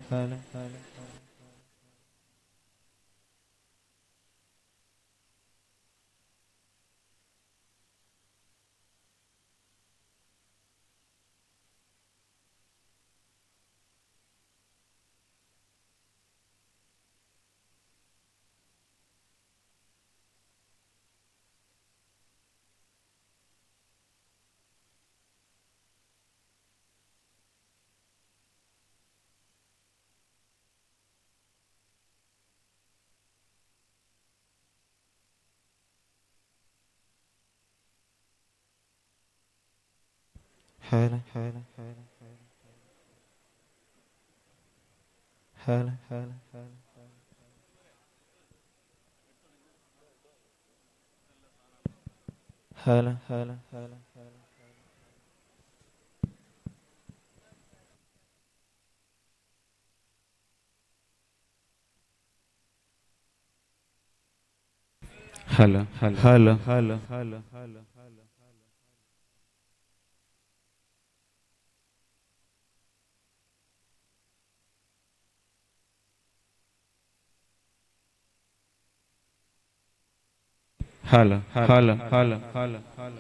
هلا هلا هلا هلا هلا هلا هلا هلا هلا هلا هلا هلا هلا هلا هلا هلا هلا هلا هلا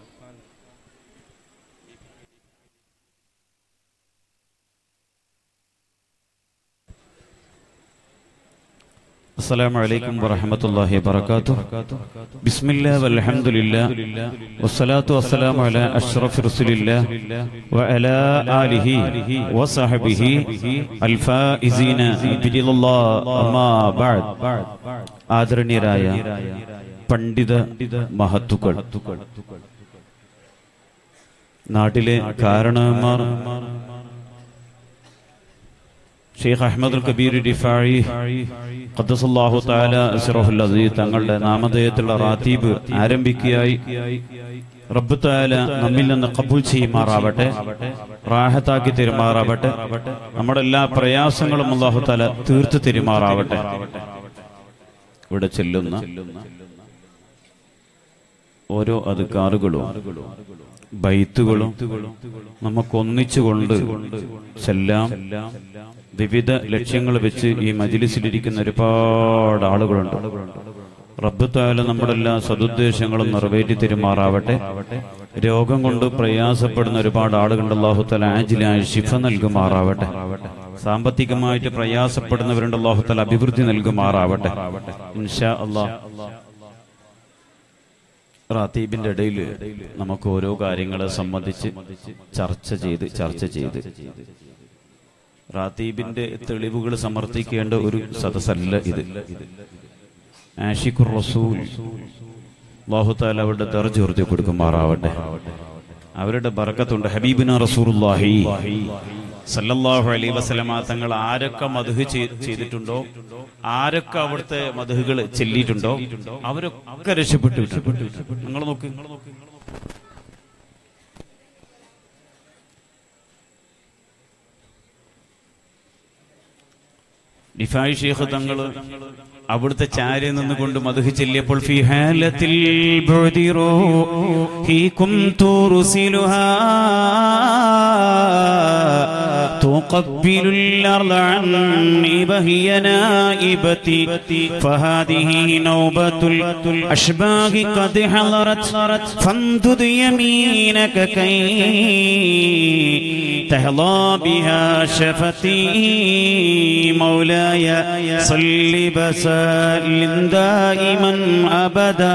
السلام عليكم ورحمة الله وبركاته بسم الله والحمد لله والصلاة والسلام على أشرف رسول الله وعلى آله وصحبه الفائزين برضا الله أما بعد ആദരണീയരായ പണ്ഡിത മഹത്തുക്കൾ നാട്ടിലെ കാരണവന്മാർ ഷെയ്ഖ് അഹമ്മദ് കബീർ ഡിഫാഴി ഖദ്ദസല്ലാഹു താല സിറഹുൽ അസീസ് തങ്ങളുടെ നാമധേയത്തിലുള്ള റാത്തീബ് ആരംഭിക്കുകയായി റബ്ബ് താല നമ്മിൽ നിന്ന് കബൂൽ ചെയ്യുമാറാവട്ടെ റാഹത്താക്കി തെരുമാറാവട്ടെ നമ്മുടെ എല്ലാ പ്രയാസങ്ങളും അള്ളാഹു താല തീർത്തു തെരുമാറാവട്ടെ ഇവിടെ ചെല്ലുന്ന ഓരോ അധികാറുകളും ബൈത്തുകളും നമുക്കൊന്നിച്ചുകൊണ്ട് ചെല്ലാം വിവിധ ലക്ഷ്യങ്ങൾ വെച്ച് ഈ മജിലിസിലിരിക്കുന്ന ഒരുപാട് ആളുകളുണ്ട് റബ്ബ് താല നമ്മുടെ എല്ലാ സതുദ്ദേശങ്ങളും നിറവേറ്റി തെരുമാറാവട്ടെ രോഗം കൊണ്ട് പ്രയാസപ്പെടുന്ന ഒരുപാട് ആളുകളുണ്ട് അള്ളാഹു തല ആജിലായി ശിഫ നൽകുമാറാവട്ടെ സാമ്പത്തികമായിട്ട് പ്രയാസപ്പെടുന്നവരുണ്ട് അള്ളാഹു തല അഭിവൃദ്ധി നൽകുമാറാവട്ടെ ഇൻഷാ അള്ളാഹ് റാത്തീബിന്റെ ഇടയിൽ നമുക്ക് ഓരോ കാര്യങ്ങളെ സംബന്ധിച്ച് ചർച്ച ചെയ്ത് ചർച്ച ചെയ്ത് റാത്തീബിന്റെ തെളിവുകൾ സമർത്ഥിക്കേണ്ട ഒരു സദസ്സല്ല ഇത് ആഷിഖുർ റസൂൽ അള്ളാഹുത്താല അവരുടെ ദർജ ഉയർത്തി കൊടുക്കുമാറാവട്ടെ അവരുടെ ബർക്കത്തുണ്ട് ഹബീബിന റസൂറുല്ലാഹി സല്ലല്ലാഹു അലൈഹി വസല്ലമ തങ്ങൾ ആരൊക്കെ മധുഹ് ചെയ്തിട്ടുണ്ടോ ആരൊക്കെ അവിടുത്തെ മധുഹുകൾ ചെല്ലിയിട്ടുണ്ടോ അവരൊക്കെ രക്ഷപ്പെട്ടു നിങ്ങൾ നോക്ക് ഡിഫായി ഷേഖ് തങ്ങൾ അവിടുത്തെ ചാരി നിന്നുകൊണ്ട് മധുഹ് ചെല്ലിയപ്പോൾ ഫി ഹാലത്തിൽ ബുദിറു ഹി കുംതു റുസിലുഹാ تقبل الأرض عني وهي نائبتي فهذه نوبة الأشباه قد حضرت فامدد يمينك كي تهضى بها شفتي مولاي صل بسال دائما أبدا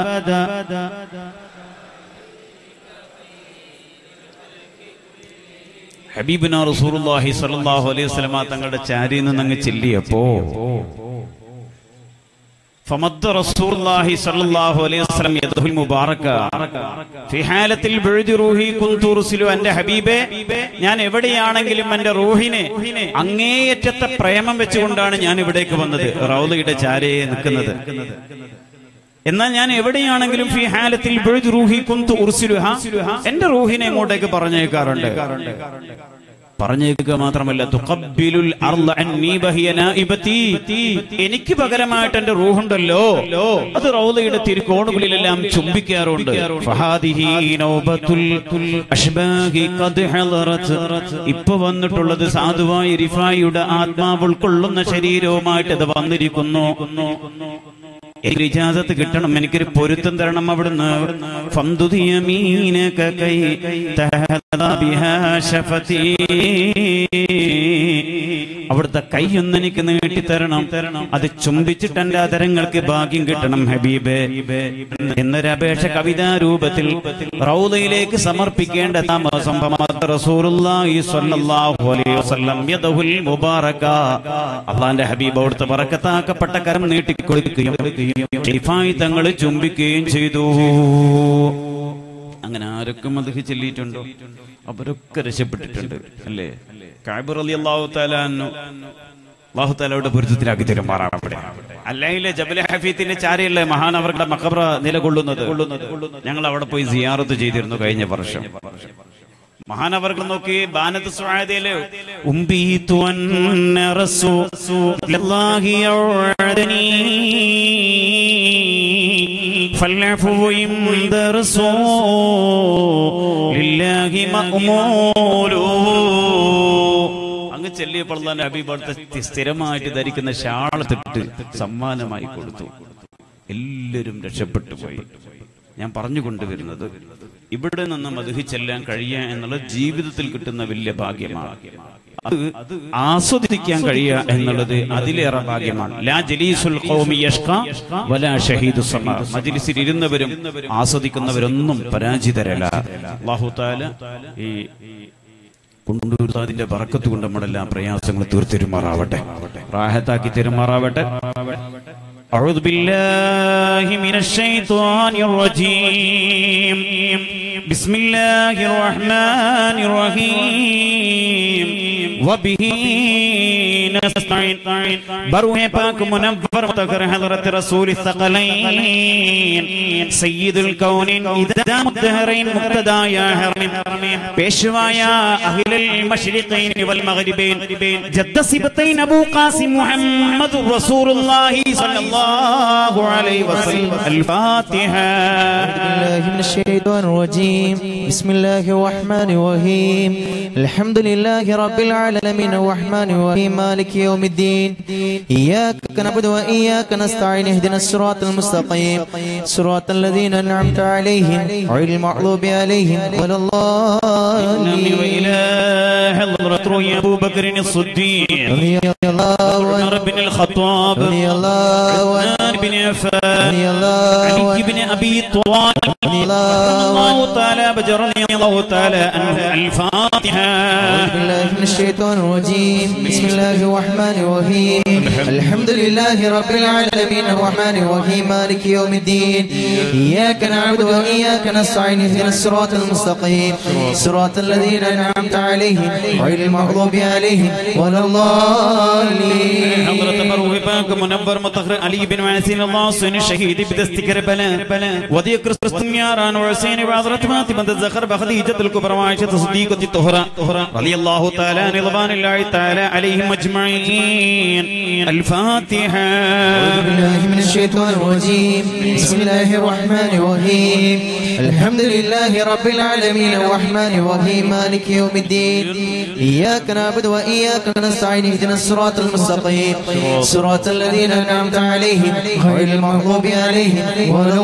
ഹബീബിന റസൂലുള്ളാഹി സ്വല്ലല്ലാഹു അലൈഹി വസല്ലമ തങ്ങളുടെ ചാരിയിൽ നിന്ന് അങ്ങ് ചെല്ലിയപ്പോ فمد رسول الله صلى الله عليه وسلم يده المباركة في حالة البعد روحي كنت أرسل എന്റെ ഹബീബെ ഞാൻ എവിടെയാണെങ്കിലും എന്റെ റൂഹിനെ അങ്ങേയറ്റത്തെ പ്രേമം വെച്ചുകൊണ്ടാണ് ഞാൻ ഇവിടേക്ക് വന്നത് റൗലയുടെ ചാരയെ നിൽക്കുന്നത് എന്നാൽ ഞാൻ എവിടെയാണെങ്കിലും ഫി ഹാലത്തിൽ റൂഹി കുന്തു ഉർസിലുഹ എന്റെ റൂഹിനെ ഇങ്ങോട്ടേക്ക് പറഞ്ഞേക്കാറുണ്ട് പറഞ്ഞേക്കുക മാത്രമല്ല തുഖബ്ബിലുൽ അർള അന്നീ ബഹിയ നായിബത്തി എനിക്ക് പകരമായിട്ട് എന്റെ റൂഹുണ്ടല്ലോ അത് റൗദയുടെ തിരുക്കോണുകളിലെല്ലാം ചുംബിക്കാറുണ്ട് ഫഹാദിഹി നൗബത്തുൽ അഷ്ബാഹി ഖദ് ഹളറത് ഇപ്പൊ വന്നിട്ടുള്ളത് സാധുവായ റിഫായിയുടെ ആത്മാവ് ഉൾക്കൊള്ളുന്ന ശരീരവുമായിട്ട് ഇത് വന്നിരിക്കുന്നു എനിക്ക് ഇജാസത്ത് കിട്ടണം എനിക്കൊരു പൊരുത്തം തരണം അവിടുന്ന് ഫംദുദി യമീനക കൈ തഹദ ബിഹാ ശഫതി. അവിടുത്തെ കൈ ഒന്ന് എനിക്ക് നീട്ടിത്തരണം അത് ചുംബിച്ചിട്ട് എന്റെ അതരങ്ങൾക്ക് ഭാഗ്യം കിട്ടണം ഹബീബേ എന്നൊരു അപേക്ഷ കവിതാ രൂപത്തിൽ റൗദയിലേക്ക് സമർപ്പിക്കേണ്ട താമസം റസൂലുള്ളാഹി സ്വല്ലല്ലാഹു അലൈഹി വസല്ലം യദഹുൽ മുബാറക അള്ളാന്റെ ഹബീബ് അവിടുത്തെ ബറക്കത്താക്കപ്പെട്ട കരം നീട്ടിക്കൊടുക്കുകയും ഷെയ്ഫായി തങ്ങൾ ചുംബിക്കുകയും ചെയ്തു അങ്ങനെ ആരൊക്കെ മധു ചെല്ലിയിട്ടുണ്ടോ അവരൊക്കെ രക്ഷപ്പെട്ടിട്ടുണ്ട് അല്ലേ കാബിർ അലി അള്ളാഹു താലാന്നു അള്ളാഹു താലയുടെ പൊരുത്തത്തിലാക്കി തരുമാറാവട്ടെ അല്ലയിലെ ജബല ഹഫീത്തിന്റെ ചാരയല്ലേ മഹാൻ അവരുടെ മക്കബ്ര നിലകൊള്ളുന്നത് ഞങ്ങൾ അവിടെ പോയി സിയാറത്ത് ചെയ്തിരുന്നു കഴിഞ്ഞ വർഷം മഹാനവർകൾ നോക്കി ബാനത്ത് സ്വായതയില് ഉംബീതു അന്ന റസൂലുള്ളാഹി യൗഅദനി ഫൽഅഫു ഇൻദ റസൂലില്ലാഹി മഅ്മൂലു അങ്ങ് ചെല്ലിയപ്പോൾ തന്നെ ഹബീബ് അവിടുത്തെ സ്ഥിരമായിട്ട് ധരിക്കുന്ന ഷാളത്തിട്ട് സമ്മാനമായി കൊടുത്തു എല്ലാവരും രക്ഷപ്പെട്ടു പോയി ഞാൻ പറഞ്ഞു കൊണ്ടുവരുന്നത് ഇവിടെ നിന്ന് മധുഹി ചെല്ലാൻ കഴിയുക എന്നുള്ളത് ജീവിതത്തിൽ കിട്ടുന്ന വലിയ ഭാഗ്യമാണ് അത് ആസ്വദിക്കാൻ കഴിയുക എന്നുള്ളത് അതിലേറെ ഭാഗ്യമാണ് ലാ ജലീസുൽ ഖൗമി യഷ്ഖ വലാ ഷഹീദു സമ മജ്ലിസിൽ ഇരുന്നവരും ആസ്വദിക്കുന്നവരൊന്നും പരാജിതരല്ല അല്ലാഹു തആല ഈ കൊണ്ടൂർത്താതിന്റെ ബറക്കത്ത് കൊണ്ട് നമ്മുടെ എല്ലാ പ്രയാസങ്ങളും തീർത്തിരുമാറാവട്ടെ റാഹത്താക്കി തരുമാറാവട്ടെ أعوذ بالله من الشيطان الرجيم بسم الله الرحمن الرحيم وبه نستعين بروح باك منور متغر حضرة رسول الثقلين سيد الكونين إذا مدهرين مقتدى يا حرم പേശുവായ അഖിലൽ മശ്രിഖൈൻ വൽ മഗ്രിബൈൻ ജദ്ദ സിബത്തൈൻ അബൂ ഖാസിം മുഹമ്മദ് റസൂലുള്ളാഹി സ്വല്ലല്ലാഹു അലൈഹി വസല്ലം അൽ ഫാത്തിഹ بالله من الشيطان الرجيم بسم الله الرحمن الرحيم الحمد لله رب العالمين الرحمن الرحيم مالك يوم الدين إياك نعبد وإياك نستعين اهدنا الصراط المستقيم صراط الذين أنعمت عليهم غير المغضوب عليهم ولا الضالين وإلى حضرة أبو بكر الصديق رضي الله عمر عنه بن الخطاب رضي الله عنه عثمان بن عفان رضي الله علي عنه بن أبي طالب رضي الله الله عنه تعالى بجر رضي الله تعالى عنه الفاتحة أعوذ بالله من الشيطان الرجيم بسم الله الرحمن الرحيم الحمد لله رب العالمين الرحمن الرحيم مالك يوم الدين إياك نعبد وإياك نستعين اهدنا الصراط المستقيم صراط الذين أنعمت عليهم غير المغضوب عليهم ولا الضالين حضرة مروه باك منور مطهر علي بن واسين الله سن الشهيد بدست كربلاء وذي كريستوس ياران وحسين وحضرة فاطمة الزخر بخديجة الكبرى وعائشة الصديقة الطهرى رضي الله تعالى عن رضوان الله تعالى عليهم أجمعين الفاتحة أعوذ بالله من الشيطان الرجيم بسم الله الرحمن الرحيم الحمد لله رب العالمين الرحمن الرحيم مالك يوم الدين إياك نعبد وإياك نستعين اهدنا الصراط المستقيم صراط الذين أنعمت عليهم غير المغضوب عليهم ولا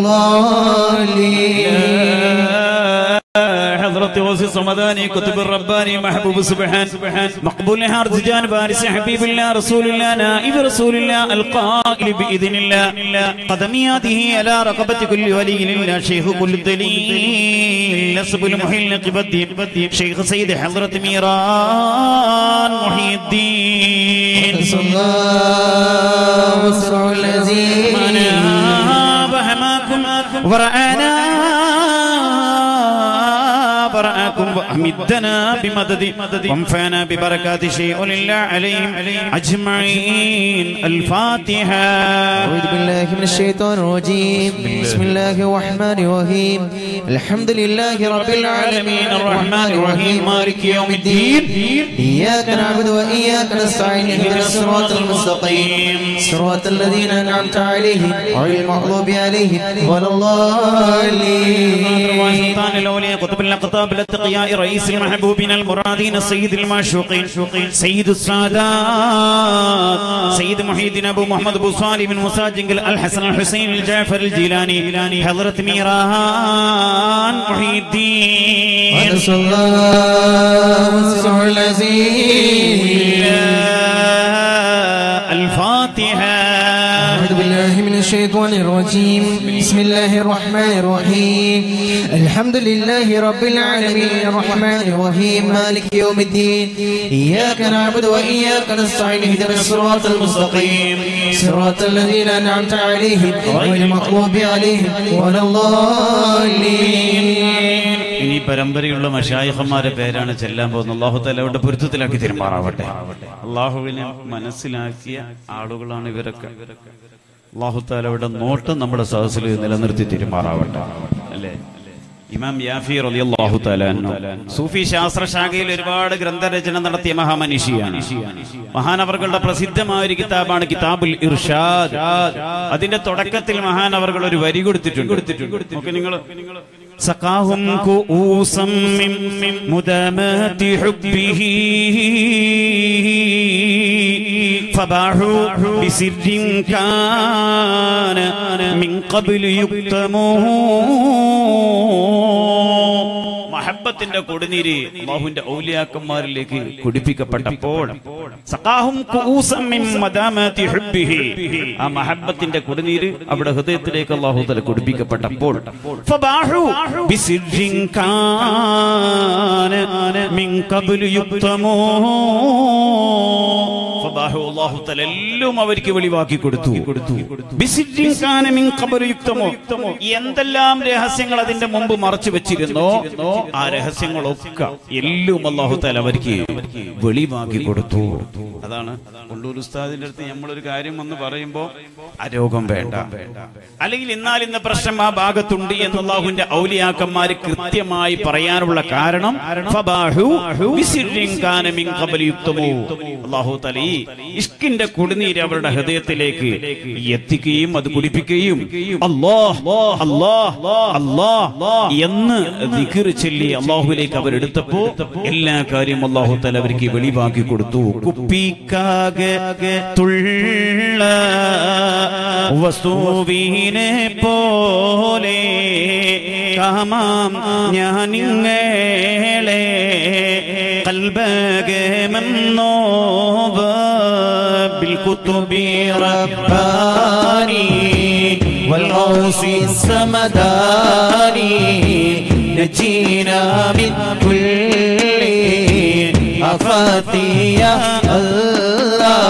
الضالين حضرة غوث الصمداني كتب الرباني محبوب سبحان مقبول هارد جان بارس حبيب الله رسول الله نائب رسول الله القائل بإذن الله قدمي هذه على رقبة كل ولي لله شيخ كل دليل نسب المحيل قبدي شيخ سيد حضرة ميران محي الدين صلى الله وسع الذي مناب هماكم ورآنا برآكم وأمدنا بمدد وانفعنا ببركات شيء لله عليهم أجمعين الفاتحة أعوذ بالله من الشيطان الرجيم بسم الله الرحمن الرحيم الحمد لله رب العالمين الرحمن الرحيم مالك يوم الدين إياك نعبد وإياك نستعين اهدنا الصراط المستقيم صراط الذين أنعمت عليهم غير المغضوب عليهم ولا الضالين وسلطان الأولياء قطب الأقطاب الأتقياء رئيس المحبوبين المرادين سيد المعشوقين سيد السادات سيد محي الدين أبو محمد أبو صالح بن موسى جنجل الحسن الحسين الجعفر الجيلاني حضرة ميران محي الدين ونسأل الله وسع العزيز الفاتحة أعوذ بالله من الشيطان الرجيم بسم الله الرحمن الرحيم الحمد لله رب العالمين الرحمن الرحيم مالك يوم الدين إياك نعبد وإياك نستعين اهدنا الصراط المستقيم صراط الذين أنعمت عليهم غير المغضوب عليهم ولا الضالين ഇനി പരമ്പരയുള്ള മഷായിഹന്മാരെ പേരാണ് ചെല്ലാൻ പോകുന്നത് അള്ളാഹു തലയുടെ പൊരുത്തത്തിലാക്കി തീരുമാറാവട്ടെ അള്ളാഹുവിനെ മനസ്സിലാക്കിയ ആളുകളാണ് ഇവരൊക്കെ അള്ളാഹു താലയുടെ നോട്ടം നമ്മുടെ സദസ്സിൽ നിലനിർത്തി തീരുമാറാവട്ടെ അല്ലേ ഇമാം യാഫി റളിയല്ലാഹു തആല അൻഹു സൂഫി ശാസ്ത്ര ശാഖയിൽ ഒരുപാട് ഗ്രന്ഥരചന നടത്തിയ മഹാമനിഷിയാണ് മഹാനവർകളുടെ പ്രസിദ്ധമായ ഒരു കിതാബാണ് കിതാബുൽ ഇർഷാദ് അതിന്റെ തുടക്കത്തിൽ മഹാനവർകൾ ഒരു വരി കൊടുത്തിട്ടുണ്ട് നോക്ക് നിങ്ങൾ سقاهم كؤوسا من مدامات حبه فباحوا بسر كان من قبل يكتمون മഹബത്തിന്റെ കൊടുനീര് അള്ളാഹുവിന്റെ ഔലിയാക്കന്മാരിലേക്ക് കുടിപ്പിക്കപ്പെട്ടപ്പോൾ സഖാഹും കുഊസം മിൻ മദാമാതി ഹുബ്ബിഹി. ആ മഹബത്തിന്റെ കൊടുനീര് അവിടെ ഹൃദയത്തിലേക്ക് അള്ളാഹു തല കുടിപ്പിക്കപ്പെട്ടപ്പോൾ ഫബാഹു ബിസിർരിൻ കാന മിൻ ഖബ്ലു യുക്തമൂ. ഫബാഹു അല്ലാഹു തആല എല്ലാം അവർക്ക് വെളിവാക്കി കൊടുത്തു ബിസിർരിൻ കാന മിൻ ഖബ്ലു യുക്തമൂ. എന്തെല്ലാം രഹസ്യങ്ങൾ അതിന്റെ മുമ്പ് മറച്ചു വെച്ചിരുന്നോ ആ രഹസ്യങ്ങളൊക്കെ എല്ലാം അള്ളാഹു താല അവർക്ക് വെളിവാക്കി കൊടുത്തു അതാണ് കൊണ്ടൂർ ഉസ്താദിന്റെ അടുത്ത് നമ്മളൊരു കാര്യം വന്ന് പറയുമ്പോ ആ രോഗം വേണ്ട അല്ലെങ്കിൽ എന്നാൽ ഇന്ന പ്രശ്നം ആ ഭാഗത്തുണ്ട് എന്ന് അള്ളാഹുവിന്റെ ഔലിയാക്കന്മാര് കൃത്യമായി പറയാനുള്ള കാരണം ഫബാഹു ബിസിർരിൻ കാന മിൻ ഖബലി യുക്തമൂ. അള്ളാഹു തല ഈ ഇഷ്കിന്റെ കുടിനീര് അവരുടെ ഹൃദയത്തിലേക്ക് എത്തിക്കുകയും അത് കുടിപ്പിക്കുകയും അല്ലാഹ് അല്ലാഹ് അല്ലാഹ് എന്ന് ദിക്ർ ചൊല്ലി അള്ളാഹുവിലേക്ക് അവരെടുത്തപ്പോ എല്ലാ കാര്യം അള്ളാഹു തല അവർക്ക് വെളിവാക്കി കൊടുത്തു കുപ്പിക്കാകെ തുള്ള വസ്തുവിനെ പോലെ കാമാം ഞാനിങ്ങളെ കൽബകമെന്നോവ بالكتب رباني والغوث السمداني نجينا من كل آفات يا الله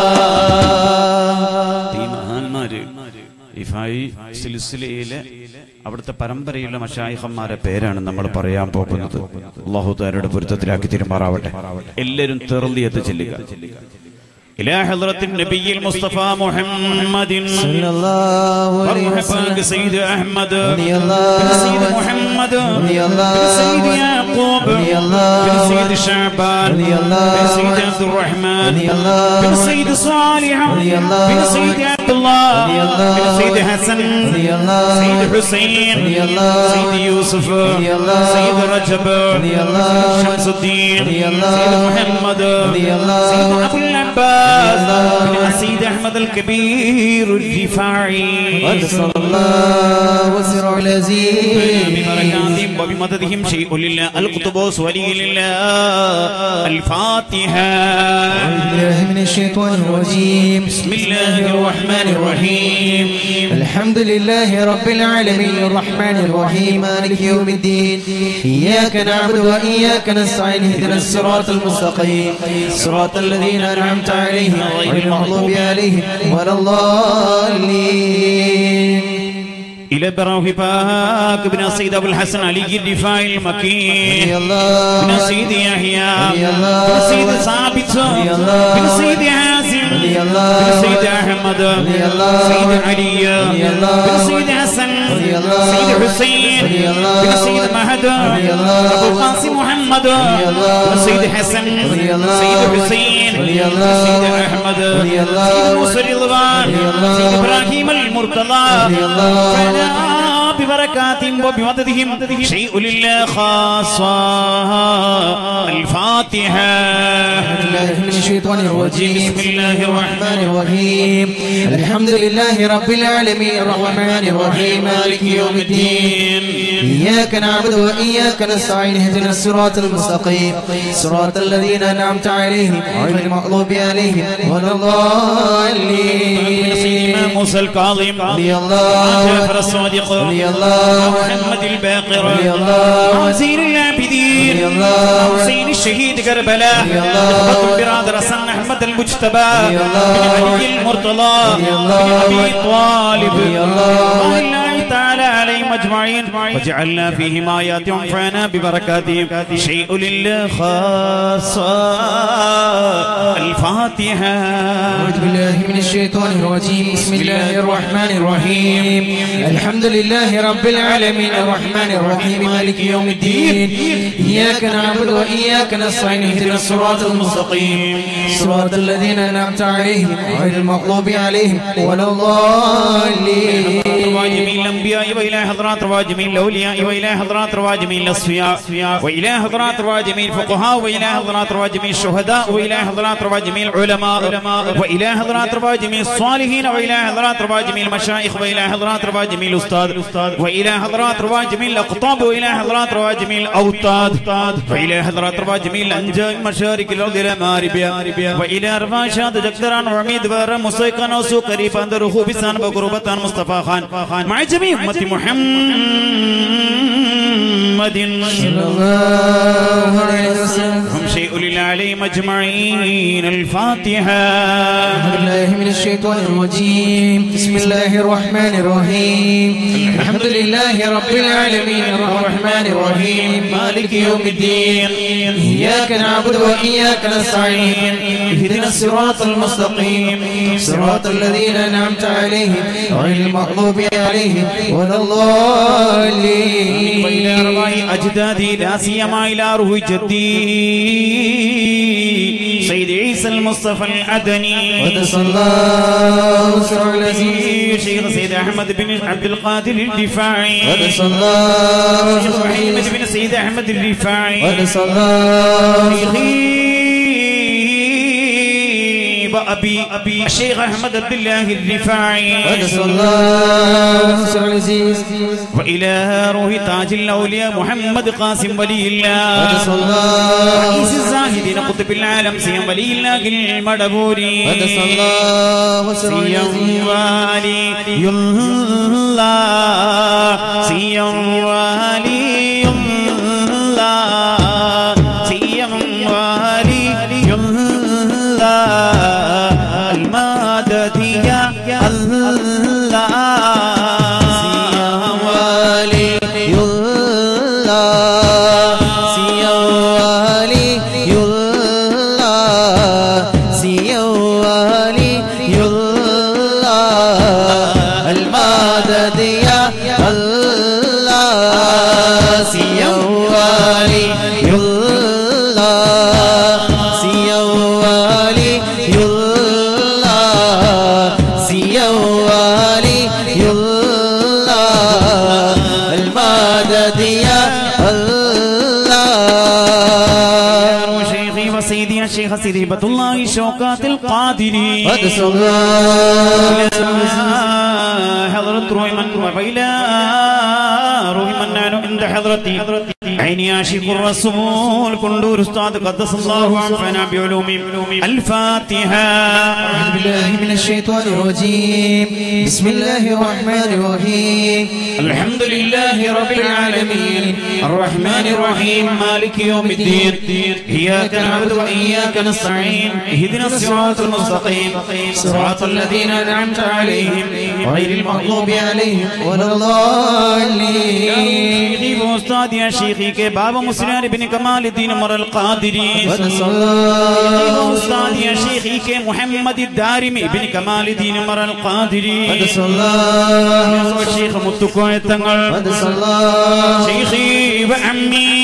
ഈ മഹാന്മാര് ഇഫായി സിൽസിലയിലെ അവിടുത്തെ പരമ്പരയിലുള്ള മഷായിഹന്മാരെ പേരാണ് നമ്മൾ പറയാൻ പോകുന്നത് അള്ളാഹുദാരുടെ പൊരുത്തത്തിലാക്കി തിരുമാറാവട്ടെ എല്ലാവരും തെറലിയത്ത് ചെല്ലുക إلى حضرة النبي المصطفى محمد صلى الله عليه مرحبا وسلم سيد أحمد رضي الله سيد عنه. محمد رضي الله سيد عنه. يعقوب رضي الله سيد عنه. شعبان رضي الله سيد عنه. عبد الرحمن رضي الله بن عنه. سيد صالح رضي الله بن سيد عنه. عبد الله رضي الله بن سيد عنه. حسن رضي الله سيد عنه. حسين رضي الله سيد عنه. يوسف رضي الله سيد عنه. رجب رضي الله عنه. شمس الدين رضي الله سيد عنه. محمد رضي الله سيد عنه. أبو العباس رضي الله بن عنه. سيد أحمد الكبير الرفاعي صلى الله وسع العزيز ببركاتهم وبمددهم شيء لله القطبوس ولي لله الفاتحة أعوذ بالله من الشيطان الرجيم بسم الله الرحمن الرحيم الحمد لله رب العالمين الرحمن الرحيم مالك يوم الدين إياك نعبد وإياك نستعين اهدنا الصراط المستقيم صراط الذين أنعمت عليهم غير المغضوب عليهم ولا الضالين إلى بروح باك بن سيد أبو الحسن علي الدفاع المكين رضي الله بن سيد يحيى رضي الله بن سيد ثابت رضي الله بن سيد حازم رضي الله بن سيد أحمد رضي الله سيد علي رضي الله بن سيد حسن رضي الله سيد حسين رضي الله بن سيد مهد رضي الله أبو القاسم محمد رضي الله بن سيد حسن رضي الله سيد حسين رضي بن الله سيد أحمد رضي الله سيد موسى رضوان رضي الله سيد إبراهيم المرتضى رضي الله فلا ببركاتهم وبمددهم شيء لله خاصة الفاتحة بالله من الشيطان الرجيم بسم الله الرحمن الرحمن الرحيم الحمد لله رب العالمين الرحمن الرحيم مالك يوم الدين إياك نعبد وإياك نستعين اهدنا الصراط المستقيم صراط الذين أنعمت عليهم غير المغضوب عليهم ولا من سيدنا الضالين موسى الكاظم رضي الله جعفر الصادق رضي الله محمد الباقر رضي الله زين العابدين رضي الله حسين الشهيد كربلاء رضي الله إخوة برادر حسن أحمد المجتبى رضي بن الله علي المرتضى رضي بن الله أبي طالب رضي الله رضي الله تعالى عليهم أجمعين وجعلنا فيهم آيات وانفعنا ببركاتهم شيء لله خاصة الفاتحة أعوذ بالله من الشيطان الرجيم بسم الله الرحمن الرحيم الحمد لله رب العالمين الرحمن الرحيم مالك يوم الدين إياك نعبد وإياك نستعين اهدنا الصراط المستقيم صراط الذين أنعمت عليهم غير المغضوب عليهم ولا الضالين رواجمين الأنبياء وإلى حضرات رواجمين الأولياء وإلى حضرات رواجمين الأصفياء وإلى حضرات رواجمين الفقهاء وإلى حضرات رواجمين الشهداء وإلى حضرات رواجمين العلماء وإلى حضرات رواجمين الصالحين وإلى حضرات رواجمين المشايخ وإلى حضرات رواجمين الأستاذ وإلى حضرات رواجمين الأقطاب وإلى حضرات رواجمين الأوتاد وإلى حضرات رواجمين الأنجاء مشارق الأرض المغارب وإلى رفاشات جكدران وعميد بار مسيقان وسوكري فاندره بسان بقربتان مصطفى خان مع جميع أمة محمد صلى الله عليه وسلم هم شيء لله عليهم أجمعين الفاتحة أعوذ بالله من الشيطان الرجيم بسم الله الرحمن الرحيم الحمد لله رب العالمين الرحمن الرحيم مالك يوم الدين إياك نعبد وإياك نستعين اهدنا الصراط المستقيم صراط الذين أنعمت عليهم غير المغضوب عليهم ولا الضالين وإلى أرواح أجدادي لا سيما إلى روح جدي سيد عيسى المصطفى العدني قدس الله سر العزيز شيخ سيد أحمد بن عبد القادر الدفاعي قدس الله شيخ سر محمد العزيز بن سيد أحمد الرفاعي قدس الله شيخي وأبي أبي الشيخ أحمد عبد الله الرفاعي قدس الله سر العزيز وإلى روح تاج الأولياء محمد قاسم ولي الله قدس الله رئيس الزاهدين قطب العالم سيم ولي الله المدبوري قدس الله سر سيم العزيز والي الله سيم والي الله سيم والي الله المدد يا الله ولي الله سيا ولي الله سيا ولي الله المدد يا الله سيا ولي الله سيا ولي الله سيا ولي الله المدد يا الله شيخي وسيدي الشيخ سيدي هبة الله شوكات القادري قدس الله حضرة روح من وإلى روح من نحن عند حضرتي عيني عاشق الرسول كندور أستاذ قدس الله عنفنا بعلوم الفاتحة أعوذ بالله من الشيطان الرجيم بسم الله الرحمن الرحيم الحمد لله رب العالمين الرحمن الرحيم مالك يوم الدين إياك نعبد وإياك نستعين اهدنا الصراط المستقيم صراط الذين أنعمت عليهم غير المغضوب عليهم ولا الضالين شيخي وأستاذ يا شيخي के बाबा मुस्लिम बिन कमाल दीन मर القادری ونسأل الله أستاذ يا شيخي के محمد الدارمي بن كمال دين مر القادری ونسأل الله شيخ മുത്തുക്കോയ തങ്ങൾ ونسأل الله شيخي وعمي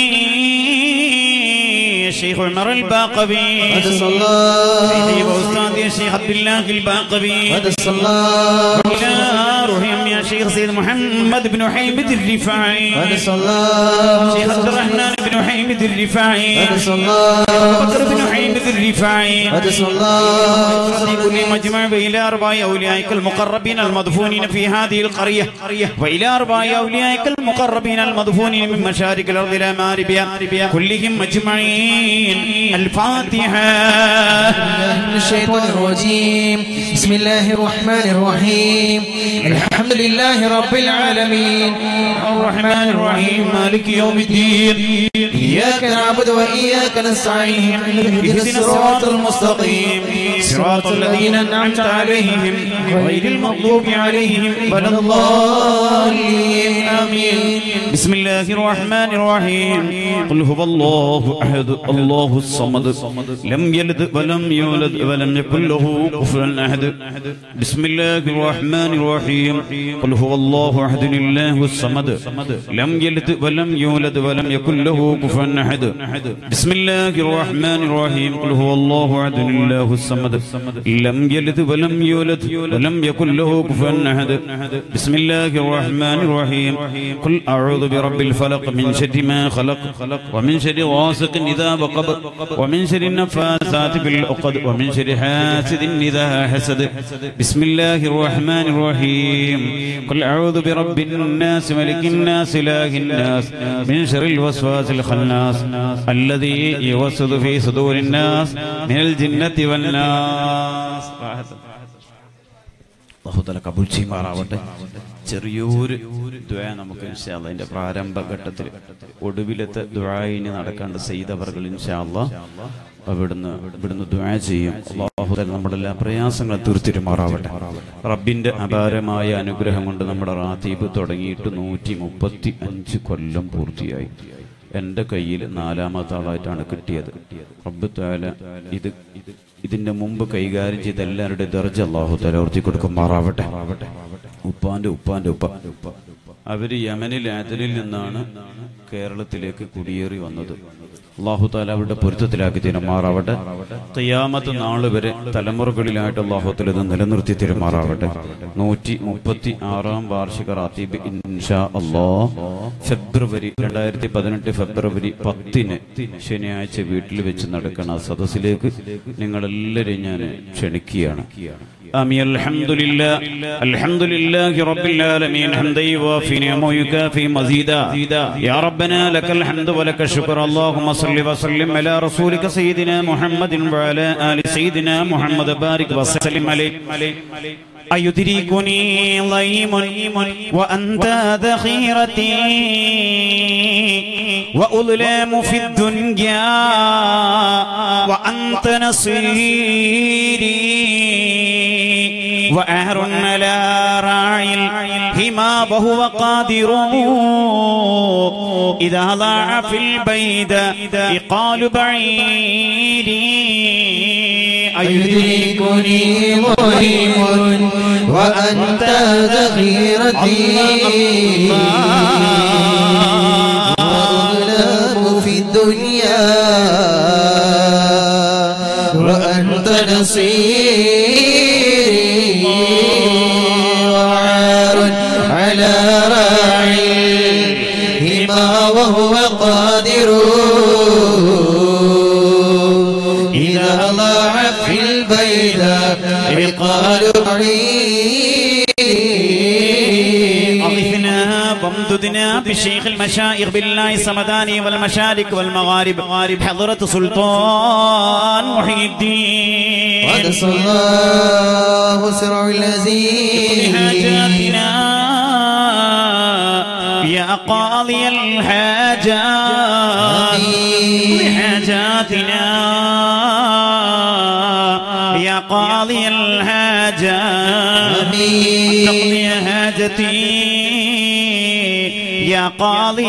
شيخ عمر الباقبي ونسأل الله شيخي وأستاذي يا شيخ عبد الله الباقبي ونسأل الله إلى روحهم يا شيخ سيد محمد بن حيمد الرفاعي ونسأل الله شيخ عبد الرحمن بن حيمد الرفاعي ونسأل الله بكر بن حيمد الرفاعي ونسأل الله في كل مجمع وإلى أربع أوليائك المقربين المدفونين في هذه القرية وإلى أربع أوليائك المقربين المدفونين من مشارق الأرض إلى مغاربها كلهم أجمعين الفاتحة من الشيطان الرجيم بسم الله الرحمن الرحيم الحمد لله رب العالمين الرحمن الرحيم مالك يوم الدين إياك نعبد وإياك نستعين اهدنا الصراط المستقيم صراط الذين أنعمت عليهم غير المغضوب عليهم ولا الضالين آمين بسم الله الرحمن الرحيم قل هو الله أحد الله الصمد لم يلد ولم يولد ولم يكن له كفوا أحد بسم الله الرحمن الرحيم قل هو الله أحد الله الصمد لم يلد ولم يولد ولم يكن له كفوا أحد بسم الله الرحمن الرحيم قل هو الله أحد الله الصمد لم يلد ولم يولد ولم يكن له كفوا أحد بسم الله الرحمن الرحيم قل أعوذ برب الفلق من شر ما خلق ومن شر غاسق إذا وقب ومن شر النفاثات بالعقد ومن شر حاسد إذا حسد بسم الله الرحمن الرحيم قل أعوذ برب الناس ملك الناس إله الناس من شر الوسواس الخناس الذي يوسد في صدور الناس من الجنة والناس അള്ളാഹുതല കബുൽ ചെയ്യുമാറാവട്ടെ ചെറിയൊരു ദ്വയ നമുക്ക് ഇൻഷാല്ല അതിന്റെ പ്രാരംഭഘട്ടത്തിൽ ഒടുവിലത്തെ ദ്വായിന് നടക്കാണ്ട് ചെയ്തവർകൾ ഇൻഷാല്ല അവിടുന്ന് ഇവിടുന്ന് ദ്വാ ചെയ്യും അള്ളാഹുതല നമ്മുടെ എല്ലാ പ്രയാസങ്ങളും തീർത്തിരുമാറാവട്ടെ റബ്ബിന്റെ അപാരമായ അനുഗ്രഹം കൊണ്ട് നമ്മുടെ റാത്തീബ് തുടങ്ങിയിട്ട് നൂറ്റി മുപ്പത്തി അഞ്ച് കൊല്ലം പൂർത്തിയായി എൻ്റെ കയ്യിൽ നാലാമത്തെ ആളായിട്ടാണ് കിട്ടിയത് റബ്ബ് താല ഇത് ഇതിന്റെ മുമ്പ് കൈകാര്യം ചെയ്ത എല്ലാവരുടെ ദർജ അള്ളാഹു തല ഉയർത്തി കൊടുക്കുമാറാവട്ടെ ഉപ്പാന്റെ ഉപ്പാന്റെ ഉപ്പ അവര് യമനിൽ ആദലിൽ നിന്നാണ് കേരളത്തിലേക്ക് കുടിയേറി വന്നത് അള്ളാഹു താല അവരുടെ പൊരുത്തത്തിലാക്കി തിരുമാറാവട്ടെ തയ്യാമത്ത് നാള് വരെ തലമുറകളിലായിട്ട് അള്ളാഹു താല ഇത് നിലനിർത്തി തിരുമാറാവട്ടെ നൂറ്റി മുപ്പത്തി ആറാം വാർഷിക റാത്തീബ് ഇൻഷാ അള്ളാ ഫെബ്രുവരി രണ്ടായിരത്തി പതിനെട്ട് ഫെബ്രുവരി പത്തിന് ശനിയാഴ്ച വീട്ടിൽ വെച്ച് നടക്കുന്ന ആ സദസ്സിലേക്ക് നിങ്ങളെല്ലാവരെയും ഞാൻ ക്ഷണിക്കുകയാണ് آمين الحمد لله الحمد لله رب العالمين حمدا يوافي نعمه ويكافي مزيدا يا ربنا لك الحمد ولك الشكر اللهم صل وسلم على رسولك سيدنا محمد وعلى آل سيدنا محمد بارك وسلم عليه أيدركني ضيم وأنت ذخيرتي وأظلام في الدنيا وأنت نصيري وأهر على راعي الهما وهو قادر إذا ضاع في البيد إقال بعيري يدركني ظلم وأنت ذخيرتي وأظلام في الدنيا وأنت نصيري وعار على راعي الهما وهو قادر إذا ضاع في البيداء عقال بعيد أغثنا بمد وامددنا بشيخ المشايخ بالله السمداني والمشارق والمغارب حضرة سلطان محي الدين قدس الله سرع العزيز حاجاتنا يا قاضي الحاجات حاجاتنا يا قاضي الحاجات تقضي حاجتي يا قاضي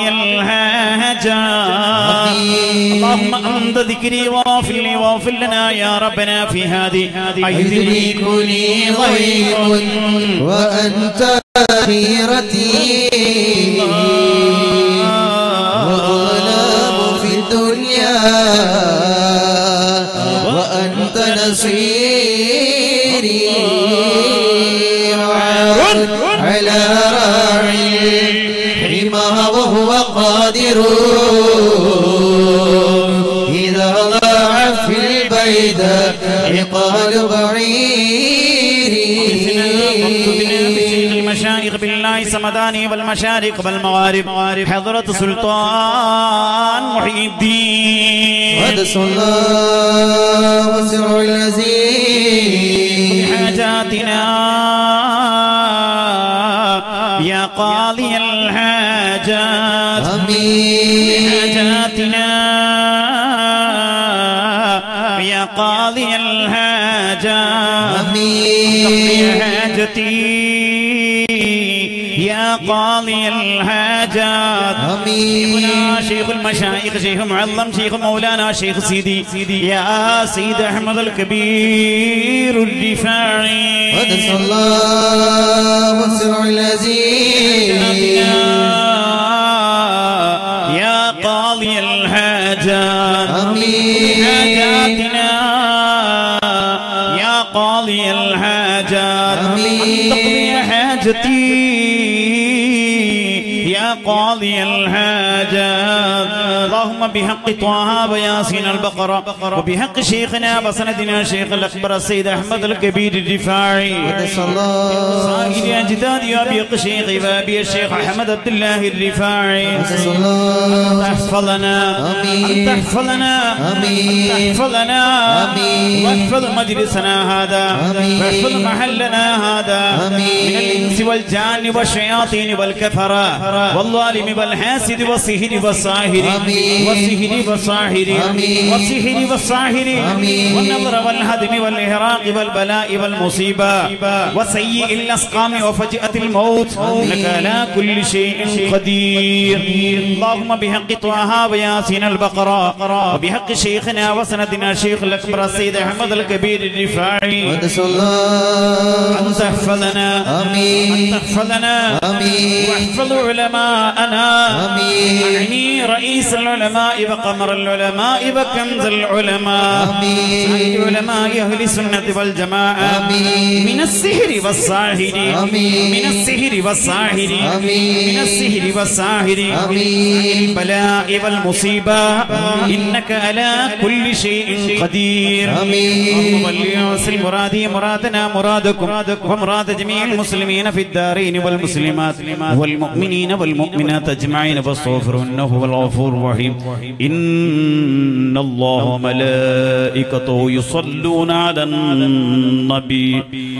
الحاجات اللهم أنت ذكري واغفر لي واغفر لنا يا ربنا في هذه يدركني غيب وأنت خيرتي وأغلب في الدنيا وأنت نصيري وعار على راعي حما وهو قادر إذا ضاع في البيد عقال بعيري المشايخ بالله سمداني والمشارق والمغارب حضرة سلطان محي الدين قدس الله سر العزيز حاجاتنا يا قاضي الحاجات آمين حاجاتنا يا قاضي الحاجات آمين حاجتي يا قاضي الحاجات آمين شيخنا شيخ المشايخ شيخ معظم شيخ مولانا شيخ سيدي سيدي يا سيد احمد الكبير الرفاعي قدس الله سر العزيز يا قاضي الحاجات آمين حاجاتنا يا قاضي الحاجات آمين. تقضي حاجتي يا قاضي الحاجات اللهم بحق طه وياسين البقرة وبحق شيخنا وسندنا شيخ الأكبر السيد أحمد الكبير الرفاعي قدس الله صاحب أجدادي وأبي شيخي وأبي الشيخ أحمد عبد الله الرفاعي قدس الله تحفظنا آمين. أن تحفظنا آمين. أن تحفظنا آمين. واحفظ مجلسنا هذا آمين. واحفظ محلنا هذا آمين. من الإنس والجان والشياطين والكفرة والظالم والحاسد والسهر والساهر آمين. والسهر والساهر آمين. والسهر والساهر آمين. والنظر والهدم والإهراق والبلاء والمصيبة وسيء الأسقام وفجأة الموت إنك على كل شيء قدير اللهم بحق طه وياسين البقرة وبحق شيخنا وسندنا شيخ الأكبر السيد أحمد الكبير الرفاعي قدس الله أن تحفظنا آمين. أن تحفظنا آمين. واحفظ علماءنا آمين. أعني رئيس العلماء وقمر العلماء وكنز العلماء آمين. سيد علماء أهل السنة والجماعة آمين. من السحر والساحر آمين. من السحر والساحر آمين. من السحر والساحر آمين. البلاء والمصيبة إنك على كل شيء قدير آمين. اللهم صل وسلم مرادي مرادنا مرادكم ومراد جميع المسلمين في الدارين والمسلمات والمؤمنين والمؤمنات أجمعين فاستغفروا إنه هو الغفور الرحيم إن الله وملائكته يصلون على النبي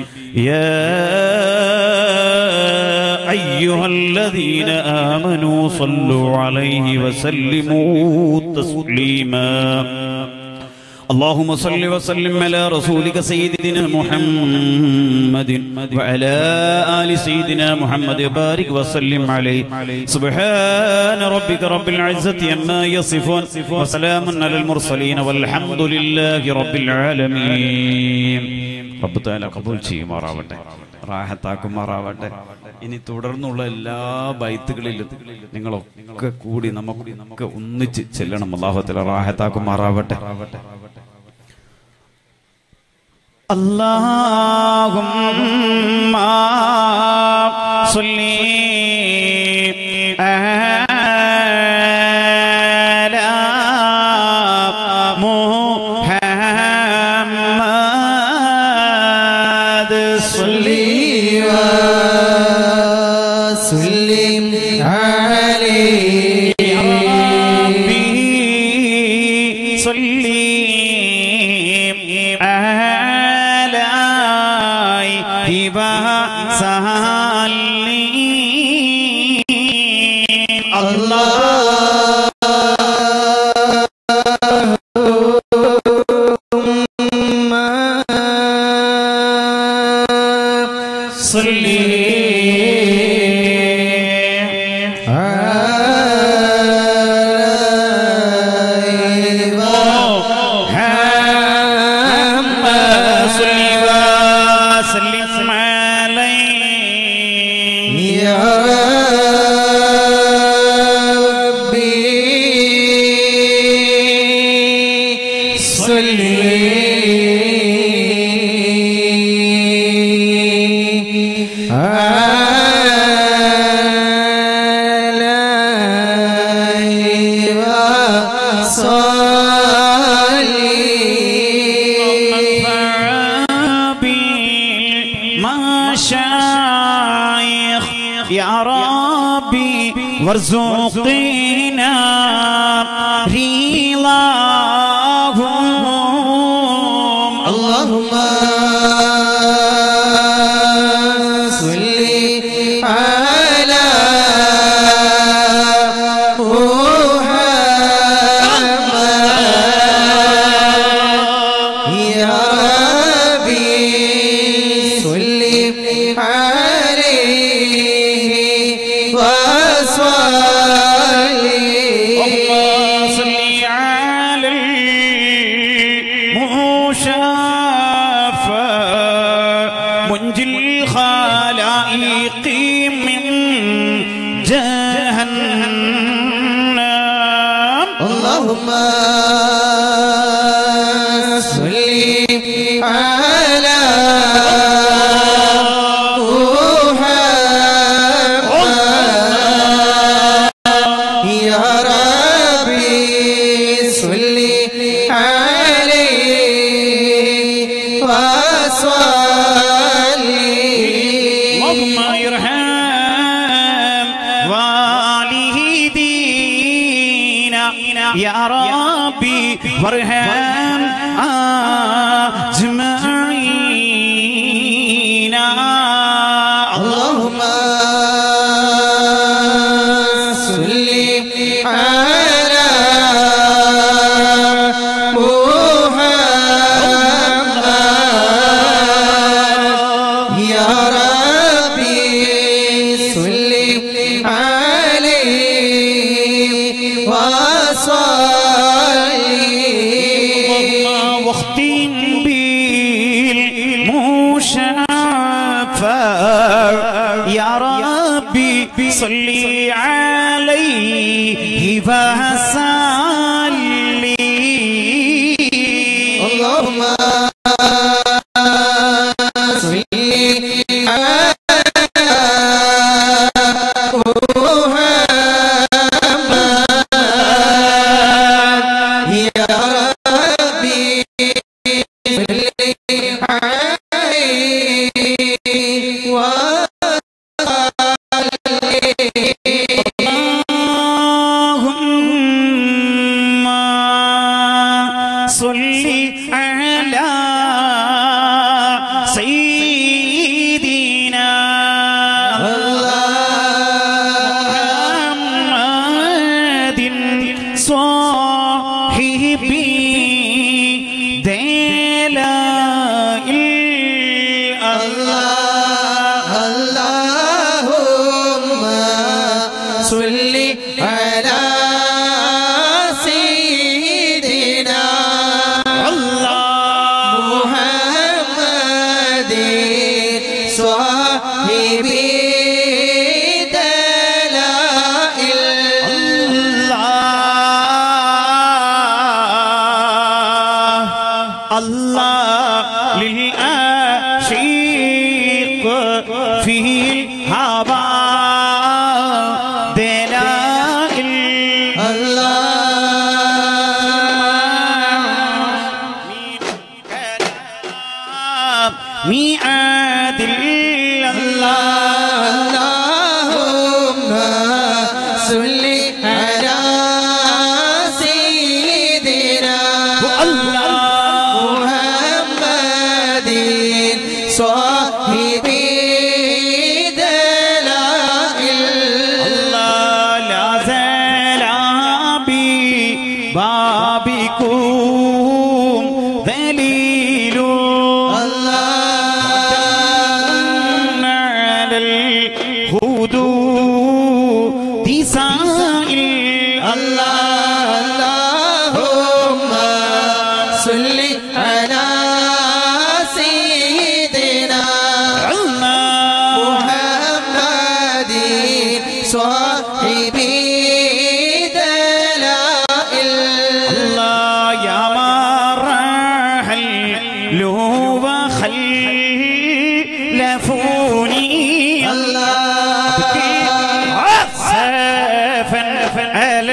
يا أيها الذين آمنوا صلوا عليه وسلموا تسليما اللهم صل وسلم على رسولك سيدنا محمد وعلى آل سيدنا محمد بارك وسلم عليه سبحان ربك رب العزة عما يصفون وسلام على المرسلين والحمد لله رب العالمين رب تعالى قبول ചെയ്യുമാറാവട്ടെ റാഹത്താക്കുമാറാവട്ടെ ഇനി തുടർന്നുള്ള എല്ലാ ബൈത്തുകളിലും നിങ്ങളൊക്കെ കൂടി നമുക്ക് നമുക്ക് ഒന്നിച്ച് ചെല്ലണം അള്ളാഹുത്തല റാഹത്താക്കുമാറാവട്ടെ اللهم صل على محمد صل وسلم على وسلم الله صلي محمد صل وسلم عليه يا ربي صل عليه بالمشايخ يا ربي وارزقنا رضاهم اللهم صل على محمد يا ربي صل عليه وصلي صل على المشافى منجي الخلائق من جهنم اللهم صل على محمد يا ربي صل عليه وصلي اللهم ارحم والدينا يا ربي وارحم اجمعين اللهم صل على محمد يا ربي صل عليه وصلي واختم بالمشافى يا ربي صلي عليه وسلم اللهم صل محمد يا ربي صل عليه اللهم صل على سيدنا محمد صاحب دلائل الله اللهم صل على سيدنا الله محمد صاحب دلائل الله الله للعشيق في الهوى دلائل ميعاد الله اللهم صل على سيدنا الله محمد صاحب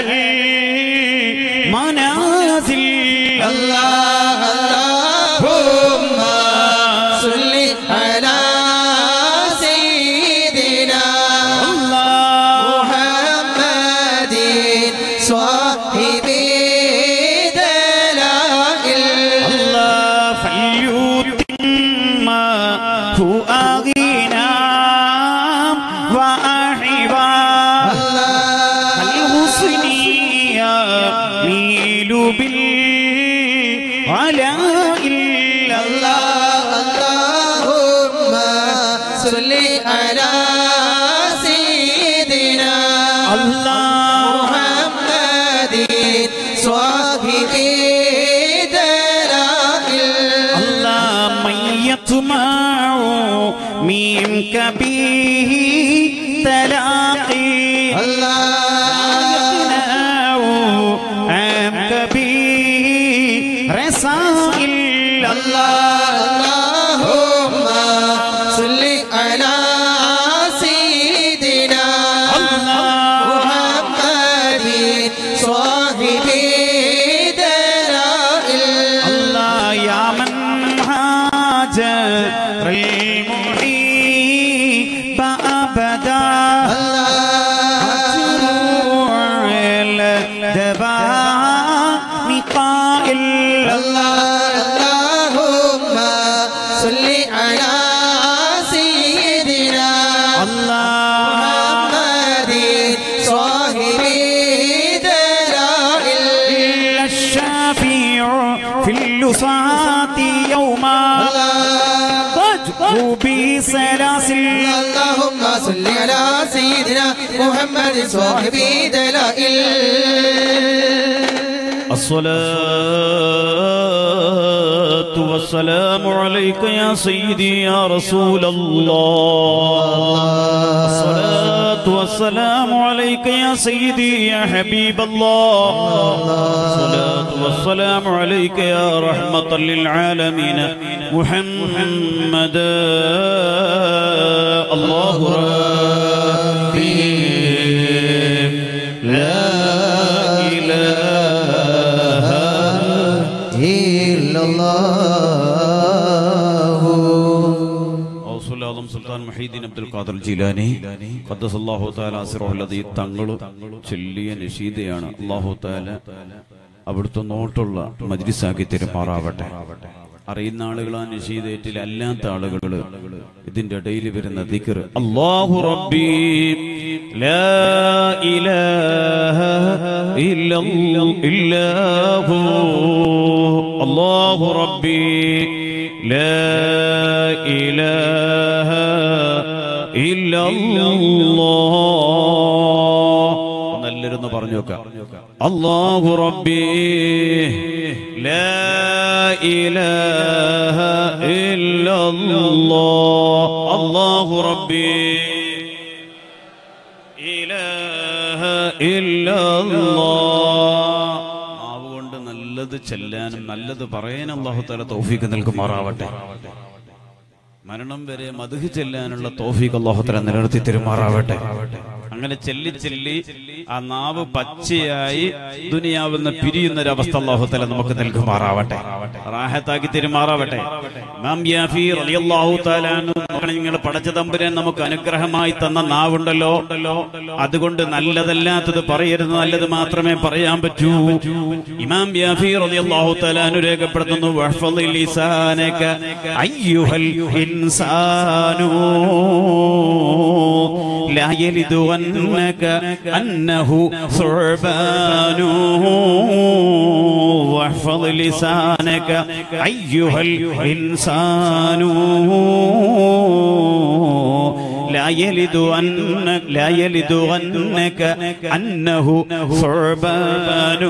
المنازل الله اللهم صل على سيدنا الله محمد صاحب دلائل الله فليتم هو أغنى وأحبا الله الحسن يميل بالعلاء إلا الله اللهم صل على سيدنا الله محمد صاحب دلائل الله من يطمع منك به تلاقي الله عنك به رسائل الله اللهم صل على سيدنا محمد صاحب دلائل الله يا من هاجر المحيب أبدا قائل اللهم صل على سيدنا الله محمد صاحب دلائل الشافيع في اللصات يوما تجو بسلاسل اللهم صل على سيدنا محمد صاحب دلائل الصلاة والسلام عليك يا سيدي يا رسول الله الصلاة والسلام عليك يا سيدي يا حبيب الله الصلاة والسلام عليك يا رحمة للعالمين محمد الله ربي لا إله إلا الله ഔസുൽ ആദം സുൽത്താൻ മഹീദ്ദീൻ അബ്ദുൽ ഖാദർ ജിലാനി ഖദ്ദസ് അല്ലാഹു തആല അസ്റഹുൽ ഈ തങ്ങൾ ചൊല്ലിയ നഷീദയാണ് അല്ലാഹു തആല അവിടുത്തെ നോട്ടുള്ള മജ്ലിസാക്കി തെരുമാറാവട്ടെ അറിയുന്ന ആളുകൾ ആ നഷീദേറ്റിൽ അല്ലാത്ത ആളുകൾ ഇതിന്റെ ഇടയിൽ വരുന്ന ദിക്ർ അല്ലാഹു റബ്ബി ലാ ഇലാഹ ഇല്ലല്ലാഹു ഇല്ലാഹു അല്ലാഹു റബ്ബി لا إله إلا الله നല്ലൊരുന്ന് പറഞ്ഞു നോക്കാം അള്ളാഹു റബ്ബി ലാ ഇലാഹ ഇല്ലല്ലാഹ് അള്ളാഹു റബ്ബി ഇലാഹ ഇല്ലല്ലാഹ് നാവ് കൊണ്ട് നല്ലത് ചെല്ലാനും നല്ലത് പറയാനും അള്ളാഹു തല തൗഫീക്ക് നൽകുമാറാവട്ടെ മരണം വരെ മധുഹ് ചെല്ലാനുള്ള തോഫീക്ക് അള്ളാഹുത്തല നിലനിർത്തി തെരുമാറാവട്ടെ അങ്ങനെ ചെല്ലി ചെല്ലി ആ നാവ് പച്ചയായി ദുനിയാവുന്ന പിരിയുന്ന ഒരു അവസ്ഥ അള്ളാഹുത്തല നമുക്ക് നൽകുമാറാവട്ടെ റാഹത്താക്കി തെരുമാറാവട്ടെ ഇമാം യാഫി റളിയല്ലാഹു തആല അൻഹു നോക്കണേ നിങ്ങൾ പടച്ച തമ്പുരാൻ നമുക്ക് അനുഗ്രഹമായി തന്ന നാവുണ്ടല്ലോ അതുകൊണ്ട് നല്ലതല്ലാത്തത് പറയരുത് നല്ലത് മാത്രമേ പറയാൻ പറ്റൂ ഇമാം യാഫി റളിയല്ലാഹു തആല അൻഹു രേഖപ്പെടുത്തുന്നു വഹ്ഫളി ലിസാനക അയ്യുഹൽ ഇൻസാനു لا يلد أنك أنه ثعبان واحفظ لسانك أيها الإنسان لا يلد أنك لا يلد أنك أنه ثعبان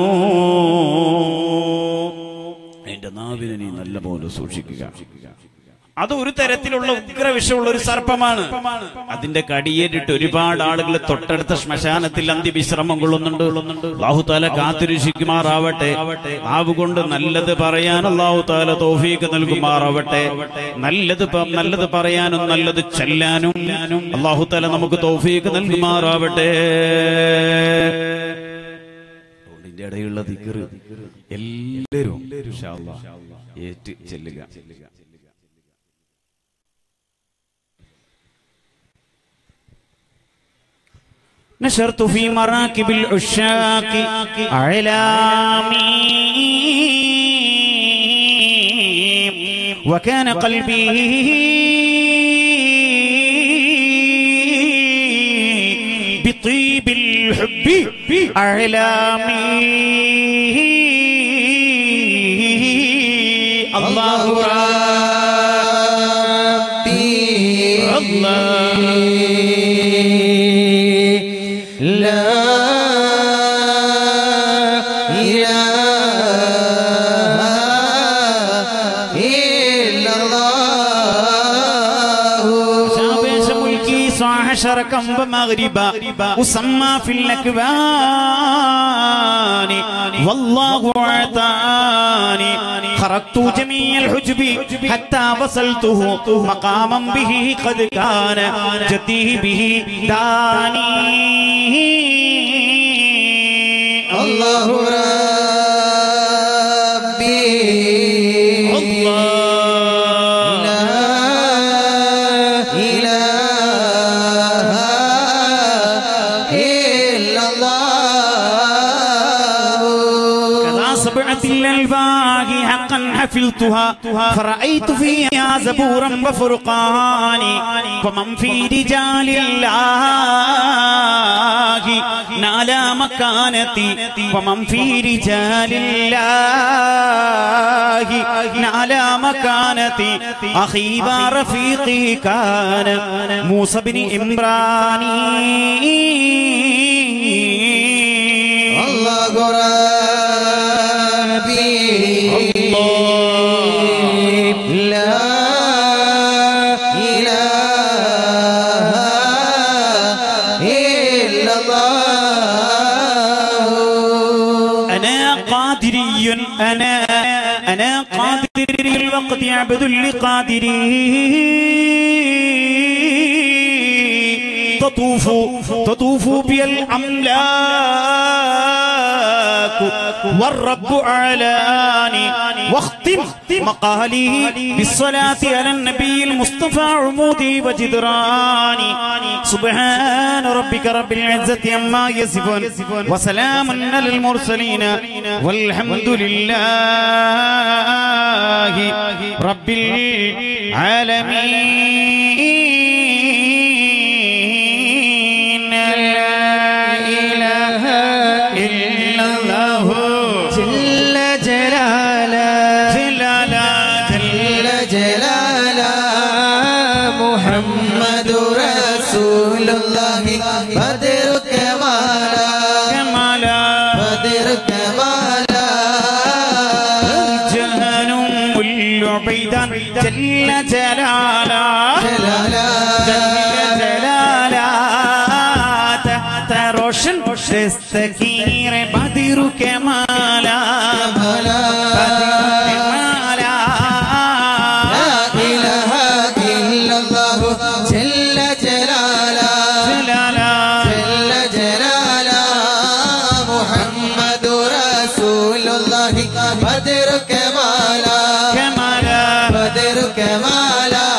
എന്റെ നാവിനെ നീ നല്ലപോലെ സൂക്ഷിക്കുക അത് ഒരു തരത്തിലുള്ള ഉഗ്രവിഷമുള്ള ഒരു സർപ്പമാണ് അതിന്റെ കടിയേറ്റിട്ട് ഒരുപാട് ആളുകൾ തൊട്ടടുത്ത ശ്മശാനത്തിൽ അന്ത്യവിശ്രമം കൊള്ളുന്നുണ്ട് അള്ളാഹുതാല കാത്തുരക്ഷിക്കുമാറാവട്ടെ നാവ് കൊണ്ട് നല്ലത് പറയാൻ അള്ളാഹുതാല തോഫീക്ക് നൽകുമാറാവട്ടെ നല്ലത് പ- നല്ലത് പറയാനും നല്ലത് ചെല്ലാനും അള്ളാഹുതാല നമുക്ക് തോഫീക്ക് നൽകുമാറാവട്ടെ അതിന്റെ ഇടയിലുള്ള ദിക്കറ് എല്ലാവരും ഇൻഷാ അല്ലാഹ് ഏറ്റ് ചെല്ലുക نشرت في مراكب العشاق أعلامي وكان قلبي بطيب الحب أعلامي الله ربي الله لا إله إلا الله شابش ملكي صاح شرقا ومغربا وسمى في الأكوان والله أعطاني خرقت جميع الحجب حتى وصلته مقاما به قد كان جدي به داني الله ربي الله لا إله إلا الله كذا سبعة الألباغ حقا حفظتها فرأيت فيها زبورا وفرقان ومن في رجال الله نال مكانتي ومن في رجال الله نال مكانتي أخي ورفيقي كان موسى بن إمراني الله ربي لا إله إلا الله أنا قادري أنا أنا قادري الوقت عبد لقادري تطوف تطوف بي الأملاك والرب أعلاني واختم مقالي بالصلاة على النبي المصطفى عمودي وجدراني سبحان ربك رب العزة عما يصفون وسلام على المرسلين والحمد لله رب العالمين لا إله إلا الله جل جلاله جلالا جل جلاله محمد رسول الله بدر كمالا كمالا بدر كمالا جهنم والعبيدان جل جلالا جلالا جل جلالا تحت روشن تستكير بدر كمالا كمالا بدر كمالا لا إله إلا الله جل جلالا جلالا جل جلالا محمد رسول الله بدر كمالا كمالا بدر كمالا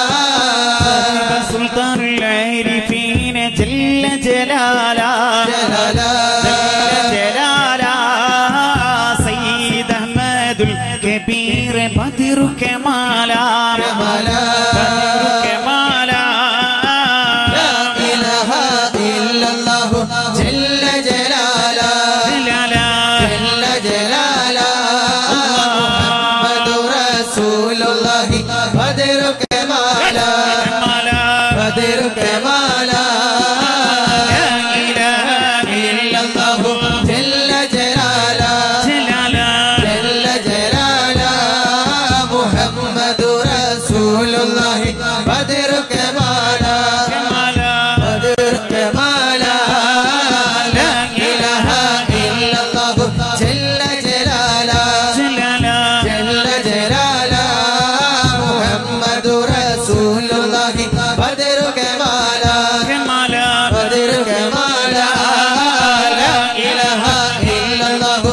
سلطان العارفين جل جلالا جلالا جل جلالا سيد احمد الكبير بدر كمالا كمالا بدر كمالا لا إله إلا الله جل جلالا جلالا جل جلالا محمد رسول الله بدر كمالا كمالا بدر كمالا لا اله إلا الله جل جلالا جلالا جل جلالا محمد رسول الله بدر كمالا كمالا بدر كمالا لا إله إلا الله جل جلالا جلالا جل جلالا محمد رسول الله بدر كمالا كمالا بدر كمالا لا إله إلا الله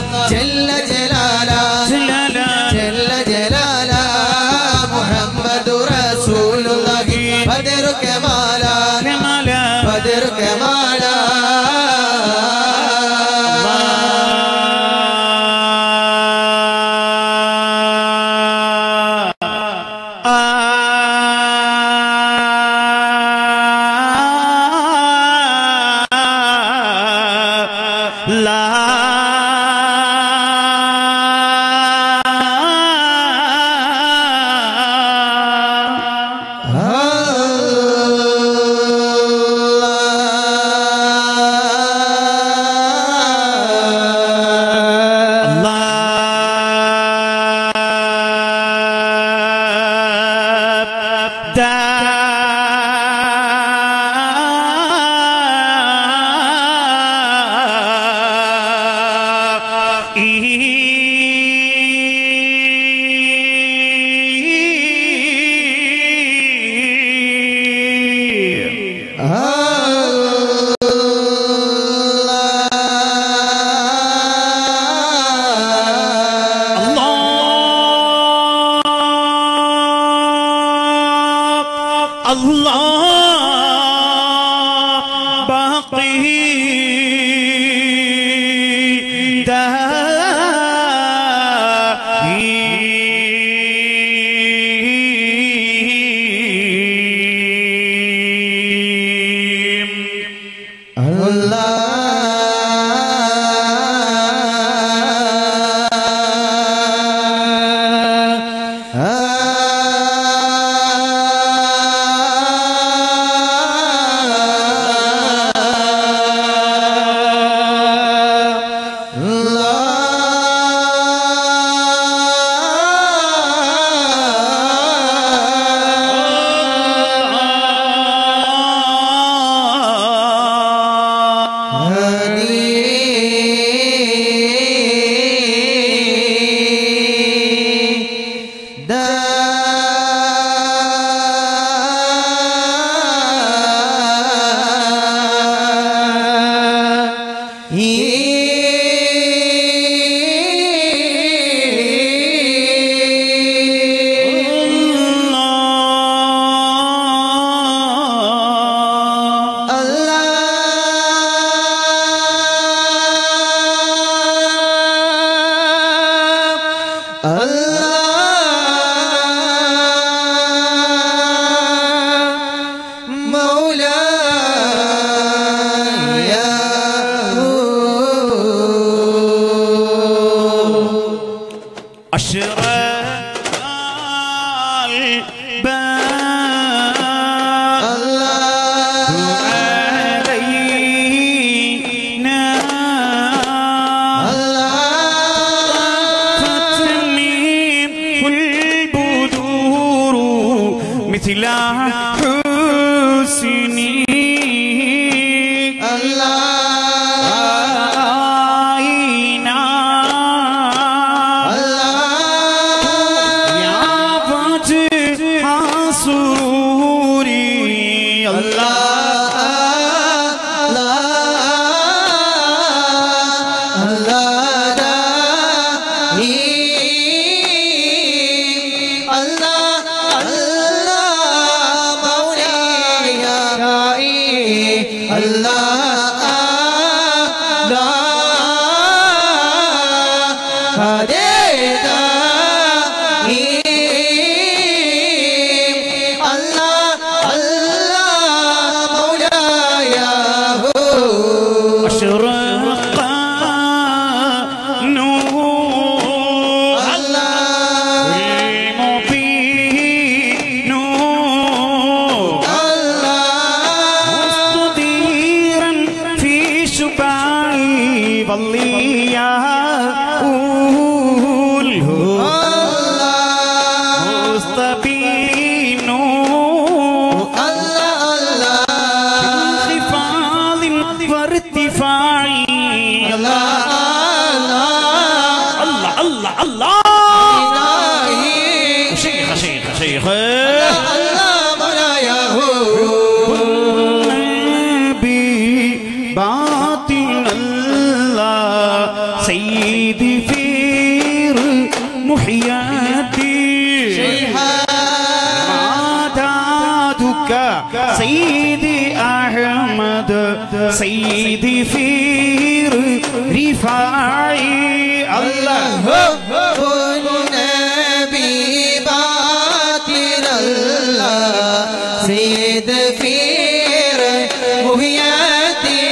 കമാല കമാല ബദർ കമാല الله باقي دائم أشرق الباب علينا فتميم البدور مثل حسني يا فتح سروري الله أشرق نور المبين مستديرا سيدي أحمد سيدي فير رفاعي الله النبي باطل الله سيد فير مهياتي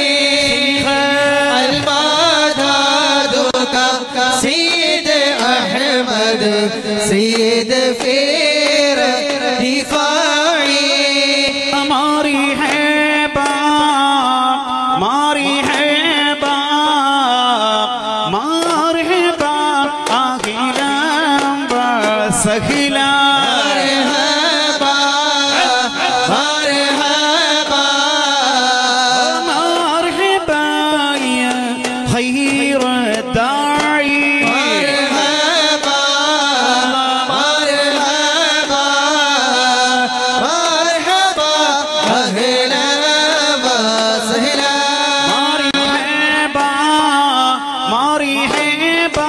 المدد سيد أحمد سيد فير رفاعي हमारी है बाप मारी है बाप मार है बाप आखिलाम सखिला मार है बाया खैर दाई मारी है बा मारी है बा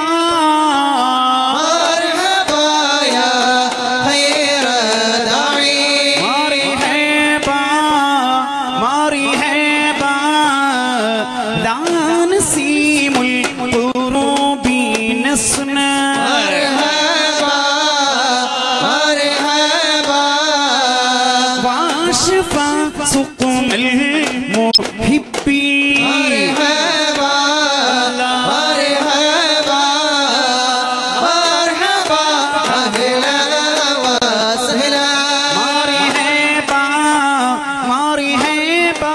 मारी है बा मारी है बा दान सीमुल तुरूबी नसना वाशफा सुकुमल मुहिब्बी मारी है बा मारी है बा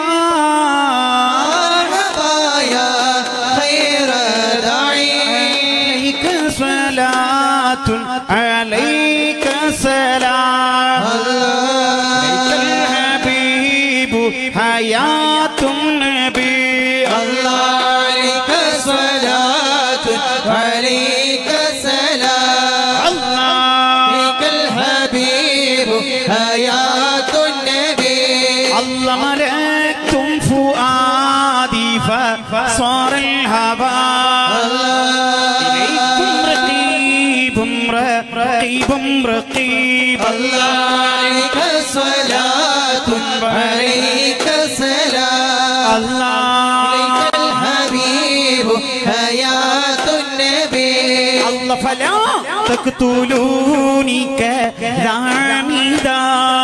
عليك صلاة عليك سلام عليك الحبيب حياة النبي عليك صلاة عليك سلام الله عليك الحبيب حياة النبي الله ملكتم فؤادي فصار الهوى إليكم رقيب رقيب رقيب عليك صلاة عليك سلام الله عليك الحبيب حياة النبي الله فلا تقتلوني كذعمدا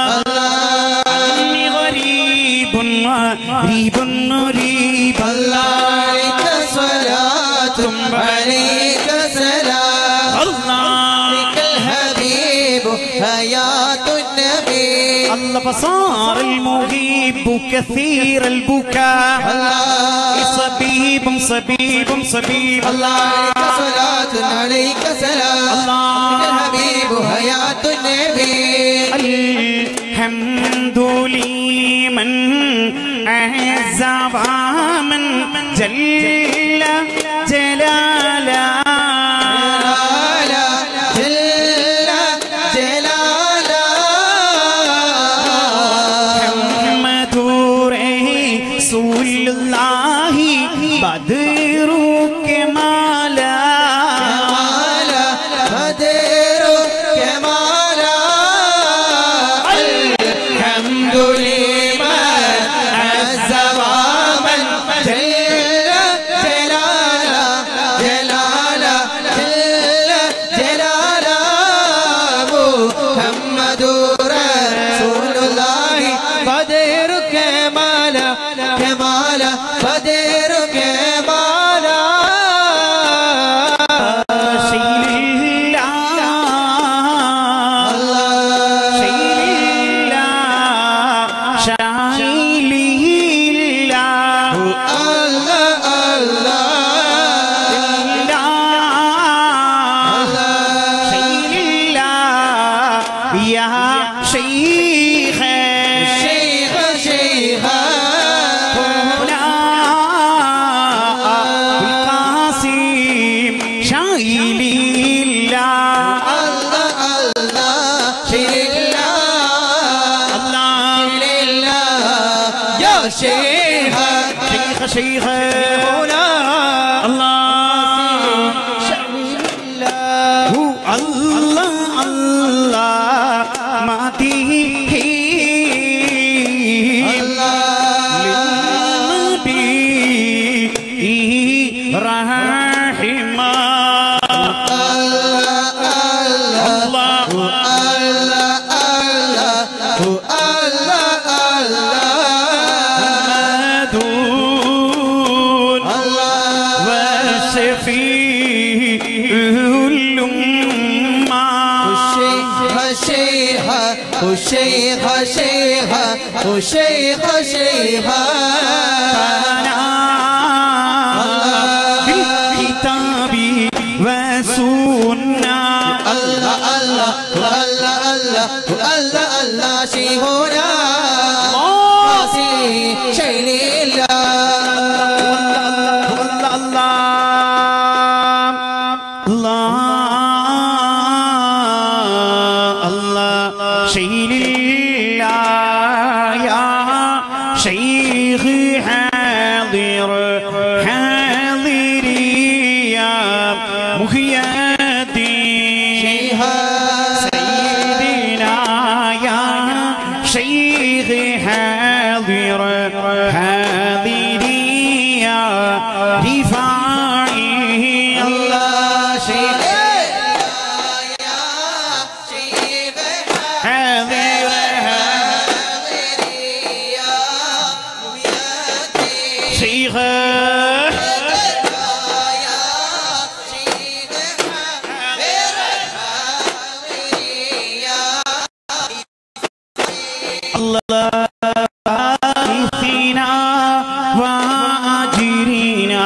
إني غريب غريب غريب عليك صلاة عليك سلام الله عليك الحبيب حياة النبي الله فصار المغيب كثير البكاء الله صبيب صبيب صبيب الله عليك صلاة عليك سلام الله الحبيب حياة النبي الحمد لمن أعز ومن جل جلالا جلالا جل جلالا محمد رسول الله بدر كمالا كمالا بدر كمالا الحمد لمن عز ومن جل جلالا جلالا جل جلالا محمد رسول الله بدر كمالا كمالا بدر كمالا شيل الله شيل الله شايل الله الله الله شيل الله يا شيخ شيخ شيخ القاسم شايل الله الله الله شيخ الله الله الله يا شيخ شيخ شيخ هنا الله الله هو الله الله ما شيخ شيخ وشيخ شيخ بالكتاب والسنة الله الله الله الله الله الله شيخنا قاسي شيء شيخ حاضر حاضري يا محي الدين سيدنا يا شيخ حاضر حاضري يا رفاعي الله شيخ حاضر شيخ الله فينا واجرنا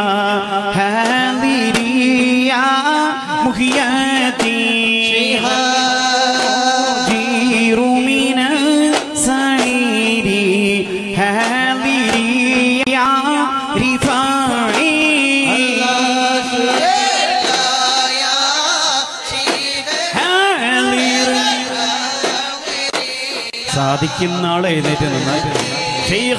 هذه يا مخياتي جير من السعيد هذه يا رفاعي സാധിക്കുന്ന ആളെ എഴുന്നേറ്റ് നിന്നാൽ ഷെയ്ഖ്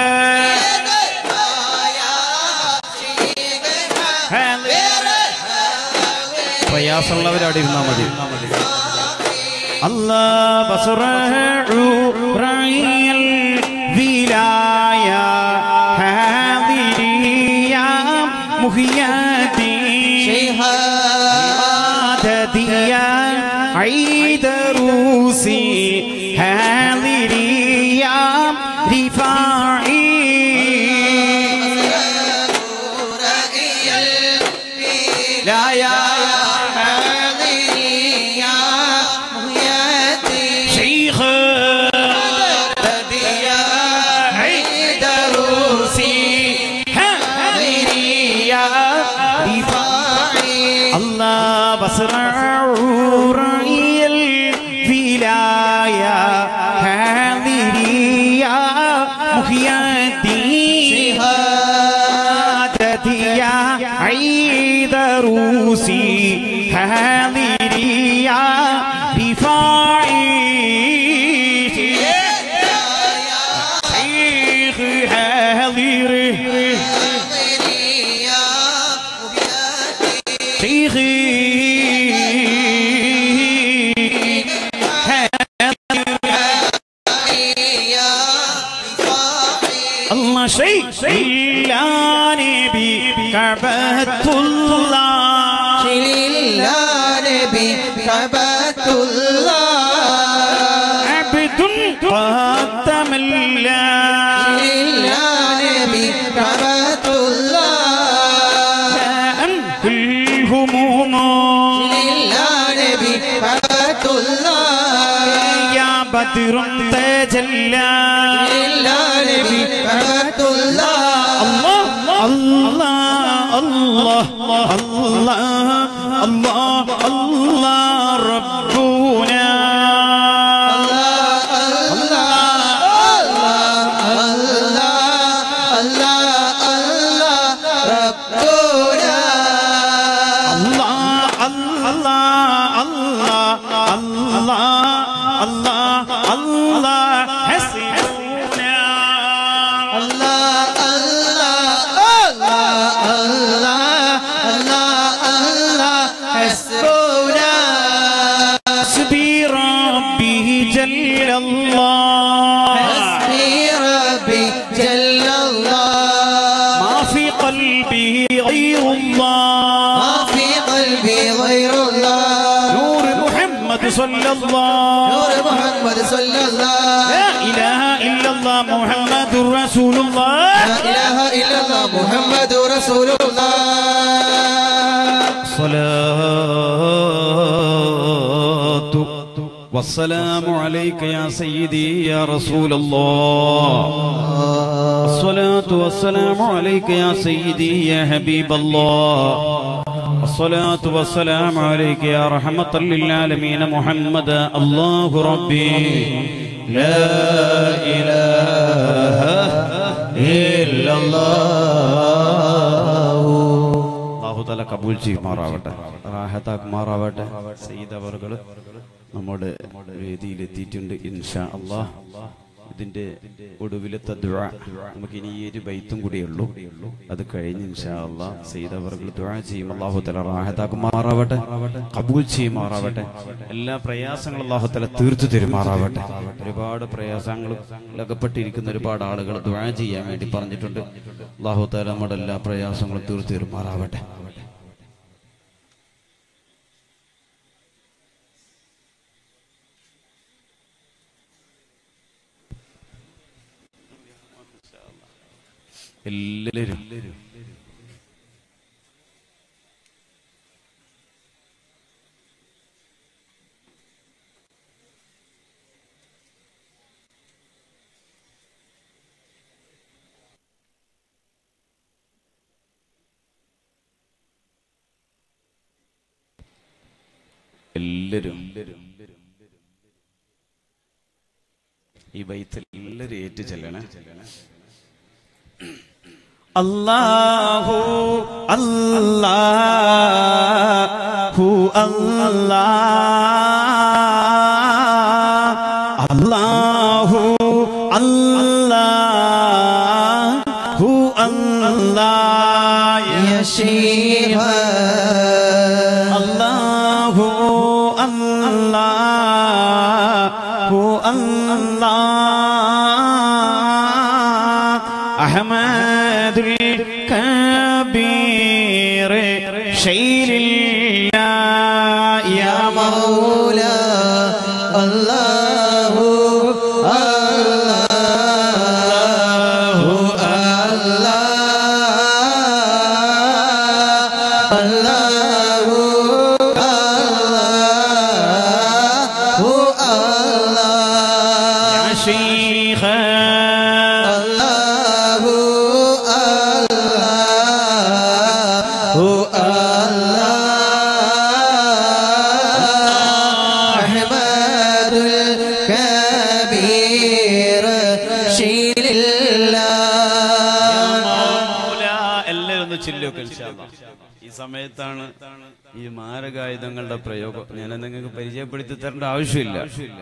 പ്രയാസമുള്ളവരവിടെ ഇരുന്നാ മതി അല്ലാ ബസ്റഉ റഅയൽ വിലായ ഹാദിരിയ മുഹിയതി عادتي عيد روسي هذري يا رفاعي لا يا شيخ عيد روسي هذري يا رفاعي الله بصرع رأي الولاية هذه يا محيتي شهادتي يا عيد روسي هذه يا رفاعي شيخ هذه شيخي الله شيء إلا نبي كعبة الله عبد قد تملى جاء الهموم يا بدر تجلى الله الله الله الله الله الله ربنا الله الله الله الله الله الله حسبنا حسبي ربي جل الله جل الله ما في قلبي غير الله ما في قلبي غير الله نور محمد صلى الله نور محمد صلى الله لا إله إلا الله محمد رسول الله لا إله إلا الله محمد رسول الله صلاة والسلام عليك يا سيدي يا رسول الله الصلاة والسلام عليك يا سيدي يا حبيب الله الصلاة والسلام عليك يا رحمة للعالمين محمد الله ربي لا إله إلا الله അള്ളാഹു തല കബൂൽ ചെയ്യുമാറാവട്ടെ റാഹത്താക്കുമാറാവട്ടെ സയ്യിദ് അവർകൾ നമ്മുടെ വേദിയിൽ എത്തിയിട്ടുണ്ട് ഇൻഷാ അള്ളാഹ് ഇതിന്റെ ഒടുവിലത്തെ ദുആ നമുക്ക് ഇനി ഈ ഒരു ബൈത്തും കൂടിയേ ഉള്ളൂ അത് കഴിഞ്ഞ് ഇൻഷാ അള്ളാഹ് സയ്യിദ് അവർകൾ ദുആ ചെയ്യും അള്ളാഹു തല റാഹത്താക്കുമാറാവട്ടെ കബൂൽ ചെയ്യുമാറാവട്ടെ എല്ലാ പ്രയാസങ്ങളും അള്ളാഹു തല തീർത്തു തരുമാറാവട്ടെ ഒരുപാട് പ്രയാസങ്ങളും അകപ്പെട്ടിരിക്കുന്ന ഒരുപാട് ആളുകൾ ദുആ ചെയ്യാൻ വേണ്ടി പറഞ്ഞിട്ടുണ്ട് അള്ളാഹു താല നമ്മുടെ എല്ലാ പ്രയാസങ്ങളും തീർത്തു തരുമാറാവട്ടെ എല്ലാവരും എല്ലാവരും ഈ ബൈത്തിൽ എല്ലാവരും ഏറ്റു ചെല്ലണേ അല്ലാഹു അല്ലാഹു അല്ലാഹു അല്ലാഹു അല്ലാഹ് يا شيخ അല്ലാഹു അല്ലാഹു അല്ലാഹ് അഹ്മദുൽ കബീർ ഷൈലില്ലാ യാ مولا الله الله الله الله الله يا شيخ الله الله الله أحمد الكبير شيل الله മൗല എല്ലാവരും ഒന്ന് ചില്ലൊക്കെ ഈ സമയത്താണ് ഈ മാരകായുധങ്ങളുടെ പ്രയോഗം ഞാൻ നിങ്ങൾക്ക് പരിചയപ്പെടുത്തി തരേണ്ട ആവശ്യമില്ല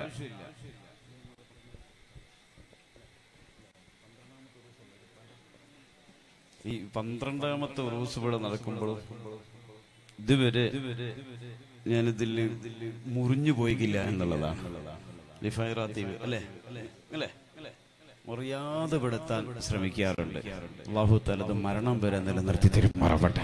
ഈ പന്ത്രണ്ടാമത്തെ ഉറൂസ് ഇവിടെ നടക്കുമ്പോഴും ഇതുവരെ ഞാനിതിൽ മുറിഞ്ഞു പോയിക്കില്ല എന്നുള്ളതാണ് ലിഫൈറാത്തീവ് അല്ലേ അല്ലേ മുറിയാതെ പെടുത്താൻ ശ്രമിക്കാറുണ്ട് അള്ളാഹു തലത് മരണം വരെ നിലനിർത്തി തരും മറവട്ടെ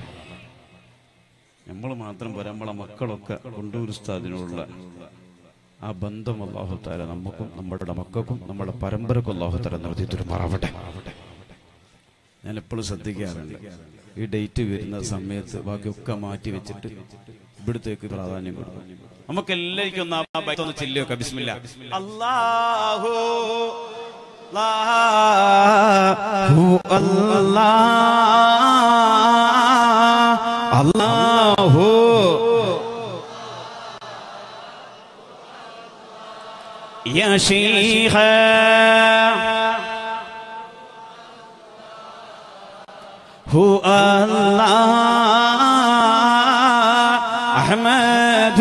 നമ്മൾ മാത്രം പോരാ നമ്മളെ മക്കളൊക്കെ കൊണ്ടൂർ ഉസ്താദിനോടുള്ള ആ ബന്ധം അള്ളാഹു താല നമുക്കും നമ്മുടെ മക്കൾക്കും നമ്മുടെ പരമ്പരക്കും അള്ളാഹു താല നിർത്തി തരും മറവട്ടെ ഞാൻ എപ്പോഴും ശ്രദ്ധിക്കാറുണ്ട് ഈ ഡേറ്റ് വരുന്ന സമയത്ത് ബാക്കിയൊക്കെ മാറ്റി വെച്ചിട്ട് ഇവിടത്തേക്ക് പ്രാധാന്യം കൊടുക്കും നമുക്ക് എല്ലാവർക്കും ഒന്ന് ആ ബൈത്ത് ഒന്ന് ചെല്ലിയൊക്കെ ബിസ്മില്ല അല്ലാഹു അല്ലാഹു അല്ലാഹ് അല്ലാഹു يا شيخ هو الله أحمد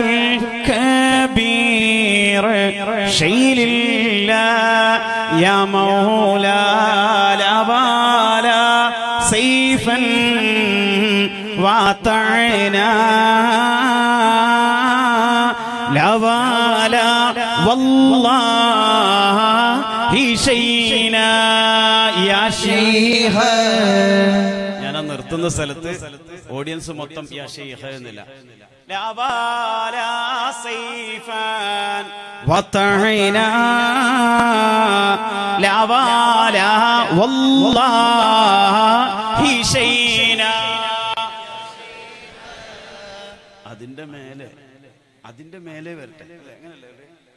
الكبير شيل الله يا مولا لا بالا سيفا واطعنا لا بالا والله شينا يا شيخ ഞാൻ ആ നിർത്തുന്ന സ്ഥലത്ത് ഓഡിയൻസ് മൊത്തം യാ ഷെയ്ഖ് എന്നില്ല لا بالا سيفا وطعنا لا بالا والله شينا അതിന്റെ മേലെ അതിന്റെ മേലെ വരട്ടെ അങ്ങനല്ലേ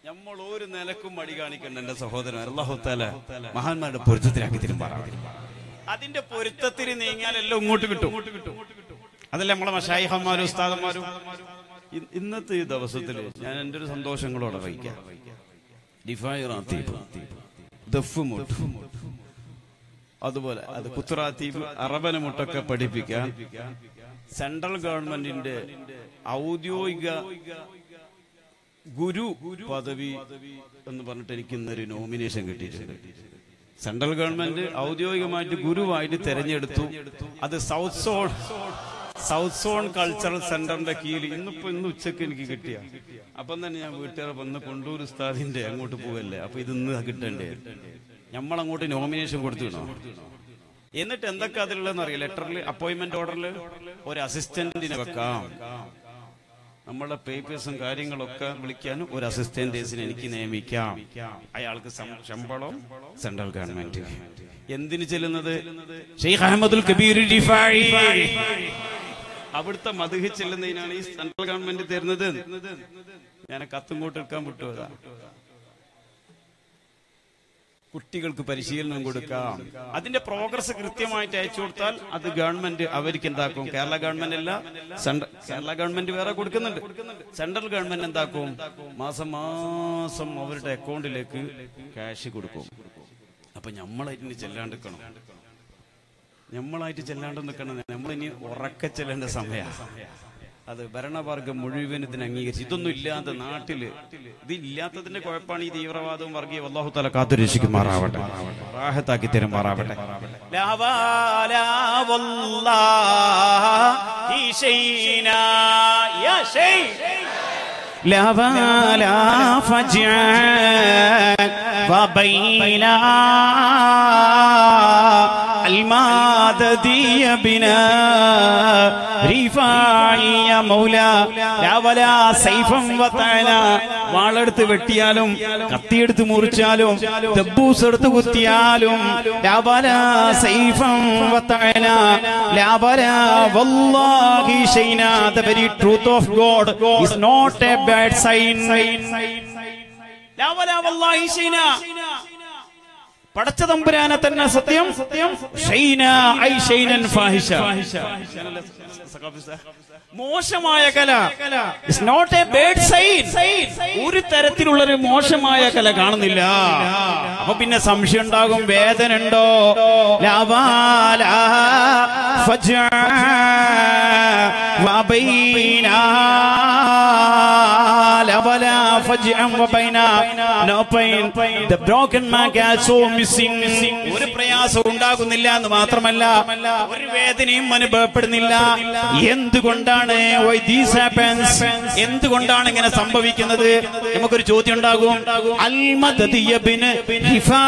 നമ്മൾ ഒരു നിലക്കും മടി കാണിക്കണ്ട എന്റെ സഹോദരൻ അള്ളാഹുത്താല മഹാന്മാരുടെ പൊരുത്തത്തിലാക്കി തിരുമ്പാറാണ് അതിന്റെ പൊരുത്തത്തിന് നീങ്ങിയാലെല്ലാം ഇങ്ങോട്ട് കിട്ടും അതല്ല നമ്മളെ മഷായിഹന്മാരും ഉസ്താദന്മാരും ഇ- ഇന്നത്തെ ഈ ദിവസത്തിൽ ഞാൻ എൻ്റെ ഒരു സന്തോഷങ്ങളോടെ അറിയിക്കാം ഡിഫായി റാത്തീബ് ദഫ് മുട്ട് അതുപോലെ അത് കുത്രാത്തീബ് അറബന മുട്ടൊക്കെ പഠിപ്പിക്കാൻ സെൻട്രൽ ഗവൺമെന്റിന്റെ ഔദ്യോഗിക ഗുരു പദവി എന്ന് പറഞ്ഞിട്ട് എനിക്ക് ഇന്നൊരു നോമിനേഷൻ കിട്ടിയിട്ടുണ്ട് സെൻട്രൽ ഗവൺമെന്റ് ഔദ്യോഗികമായിട്ട് ഗുരുവായിട്ട് തെരഞ്ഞെടുത്തു അത് south zone south zone cultural സെന്ററിന്റെ കീഴിൽ ഇന്നിപ്പോ ഇന്ന് ഉച്ചക്ക് എനിക്ക് കിട്ടിയ അപ്പം തന്നെ ഞാൻ വീട്ടുകാരെ വന്ന് കൊണ്ടൂർ ഉസ്താദിന്റെ അങ്ങോട്ട് പോവല്ലേ അപ്പൊ ഇത് ഇന്ന് കിട്ടണ്ടേ നമ്മൾ അങ്ങോട്ട് നോമിനേഷൻ കൊടുത്തിടണോ എന്നിട്ട് എന്തൊക്കെ അതിലുള്ളതെന്ന് അറിയാം ലെറ്ററിൽ അപ്പോയിന്റ്മെന്റ് ഓർഡറിൽ ഒരു അസിസ്റ്റന്റിനെ വെക്കാം നമ്മളെ പേപ്പേഴ്സും കാര്യങ്ങളൊക്കെ വിളിക്കാനും ഒരു അസിസ്റ്റന്റേസിനെ എനിക്ക് നിയമിക്കാം അയാൾക്ക് സം- ശമ്പളം സെൻട്രൽ ഗവൺമെന്റ് എന്തിന് ചെല്ലുന്നത് ഷെയ്ഖ് അഹമ്മദുൽ കബീർ റിഫായി അവിടുത്തെ മധുഹി ചെല്ലുന്നതിനാണ് ഈ സെൻട്രൽ ഗവൺമെന്റ് തരുന്നത് ഞാൻ കത്തും കൂട്ട് എടുക്കാൻ വിട്ടുപോയതാ കുട്ടികൾക്ക് പരിശീലനം കൊടുക്കാം അതിന്റെ പ്രോഗ്രസ് കൃത്യമായിട്ട് അയച്ചു കൊടുത്താൽ അത് ഗവൺമെന്റ് അവർക്ക് എന്താക്കും കേരള ഗവൺമെന്റ് അല്ല സെൻട്ര- കേരള ഗവൺമെന്റ് വേറെ കൊടുക്കുന്നുണ്ട് സെൻട്രൽ ഗവൺമെന്റ് എന്താക്കും മാസം മാസം അവരുടെ അക്കൗണ്ടിലേക്ക് ക്യാഷ് കൊടുക്കും അപ്പൊ നമ്മളതിന് ചെല്ലാണ്ടിരിക്കണം നമ്മളായിട്ട് ചെല്ലാണ്ട് നിൽക്കണം നമ്മളിനി ഉറക്കെ ചെല്ലേണ്ട സമയ അത് ഭരണവർഗം മുഴുവൻ ഇതിനെ അംഗീകരിച്ചു ഇതൊന്നും ഇല്ലാത്ത നാട്ടില് ഇത് ഇല്ലാത്തതിന്റെ കുഴപ്പമാണ് ഈ തീവ്രവാദവും വർഗീയ അള്ളാഹു തല കാത്തു രക്ഷിക്കുമാറാവട്ടെ റാഹത്താക്കി തരുമാറാവട്ടെ ലാ വാലാ വല്ലാഹി ശൈനാ യാ ശൈ لا ولا فجع وبينا المادة بنا رفاعي يا مولا لا ولا سيفا وطعنا വാളെടുത്ത് വെട്ടിയാലും കത്തിയെടുത്ത് മുറിച്ചാലും ദബ്ബൂസ് എടുത്ത് കുത്തിയാലും ലാബല സൈഫം വത്തഅന ലാബല വല്ലാഹി Shaina the very truth of god is not a bad sign ലാബല വല്ലാഹി ഷൈന പടച്ച തമ്പുരാനെ തന്നെ സത്യം സത്യം ഷൈന ഐ ഷൈനൻ ഫാഹിഷ മോശമായ കല is not a bad sign ഒരു തരത്തിലുള്ള ഒരു മോശമായ കല കാണുന്നില്ല അപ്പൊ പിന്നെ സംശയം ഉണ്ടാകും വേദന ഉണ്ടോ ലാവാല ഫജ വബൈനാ لولا فجأة وبينا no pain the broken man is so missing ഒരു പ്രയാസം ഉണ്ടാകുന്നില്ല എന്ന് മാത്രമല്ല ഒരു വേദനയും അനുഭവപ്പെടുന്നില്ല എന്തുകൊണ്ടാണ് why this happens എന്തുകൊണ്ടാണ് ഇങ്ങനെ സംഭവിക്കുന്നത് നമുക്കൊരു ചോദ്യം ഉണ്ടാകും അൽമദദ് ഇബ്നു ഹിഫാ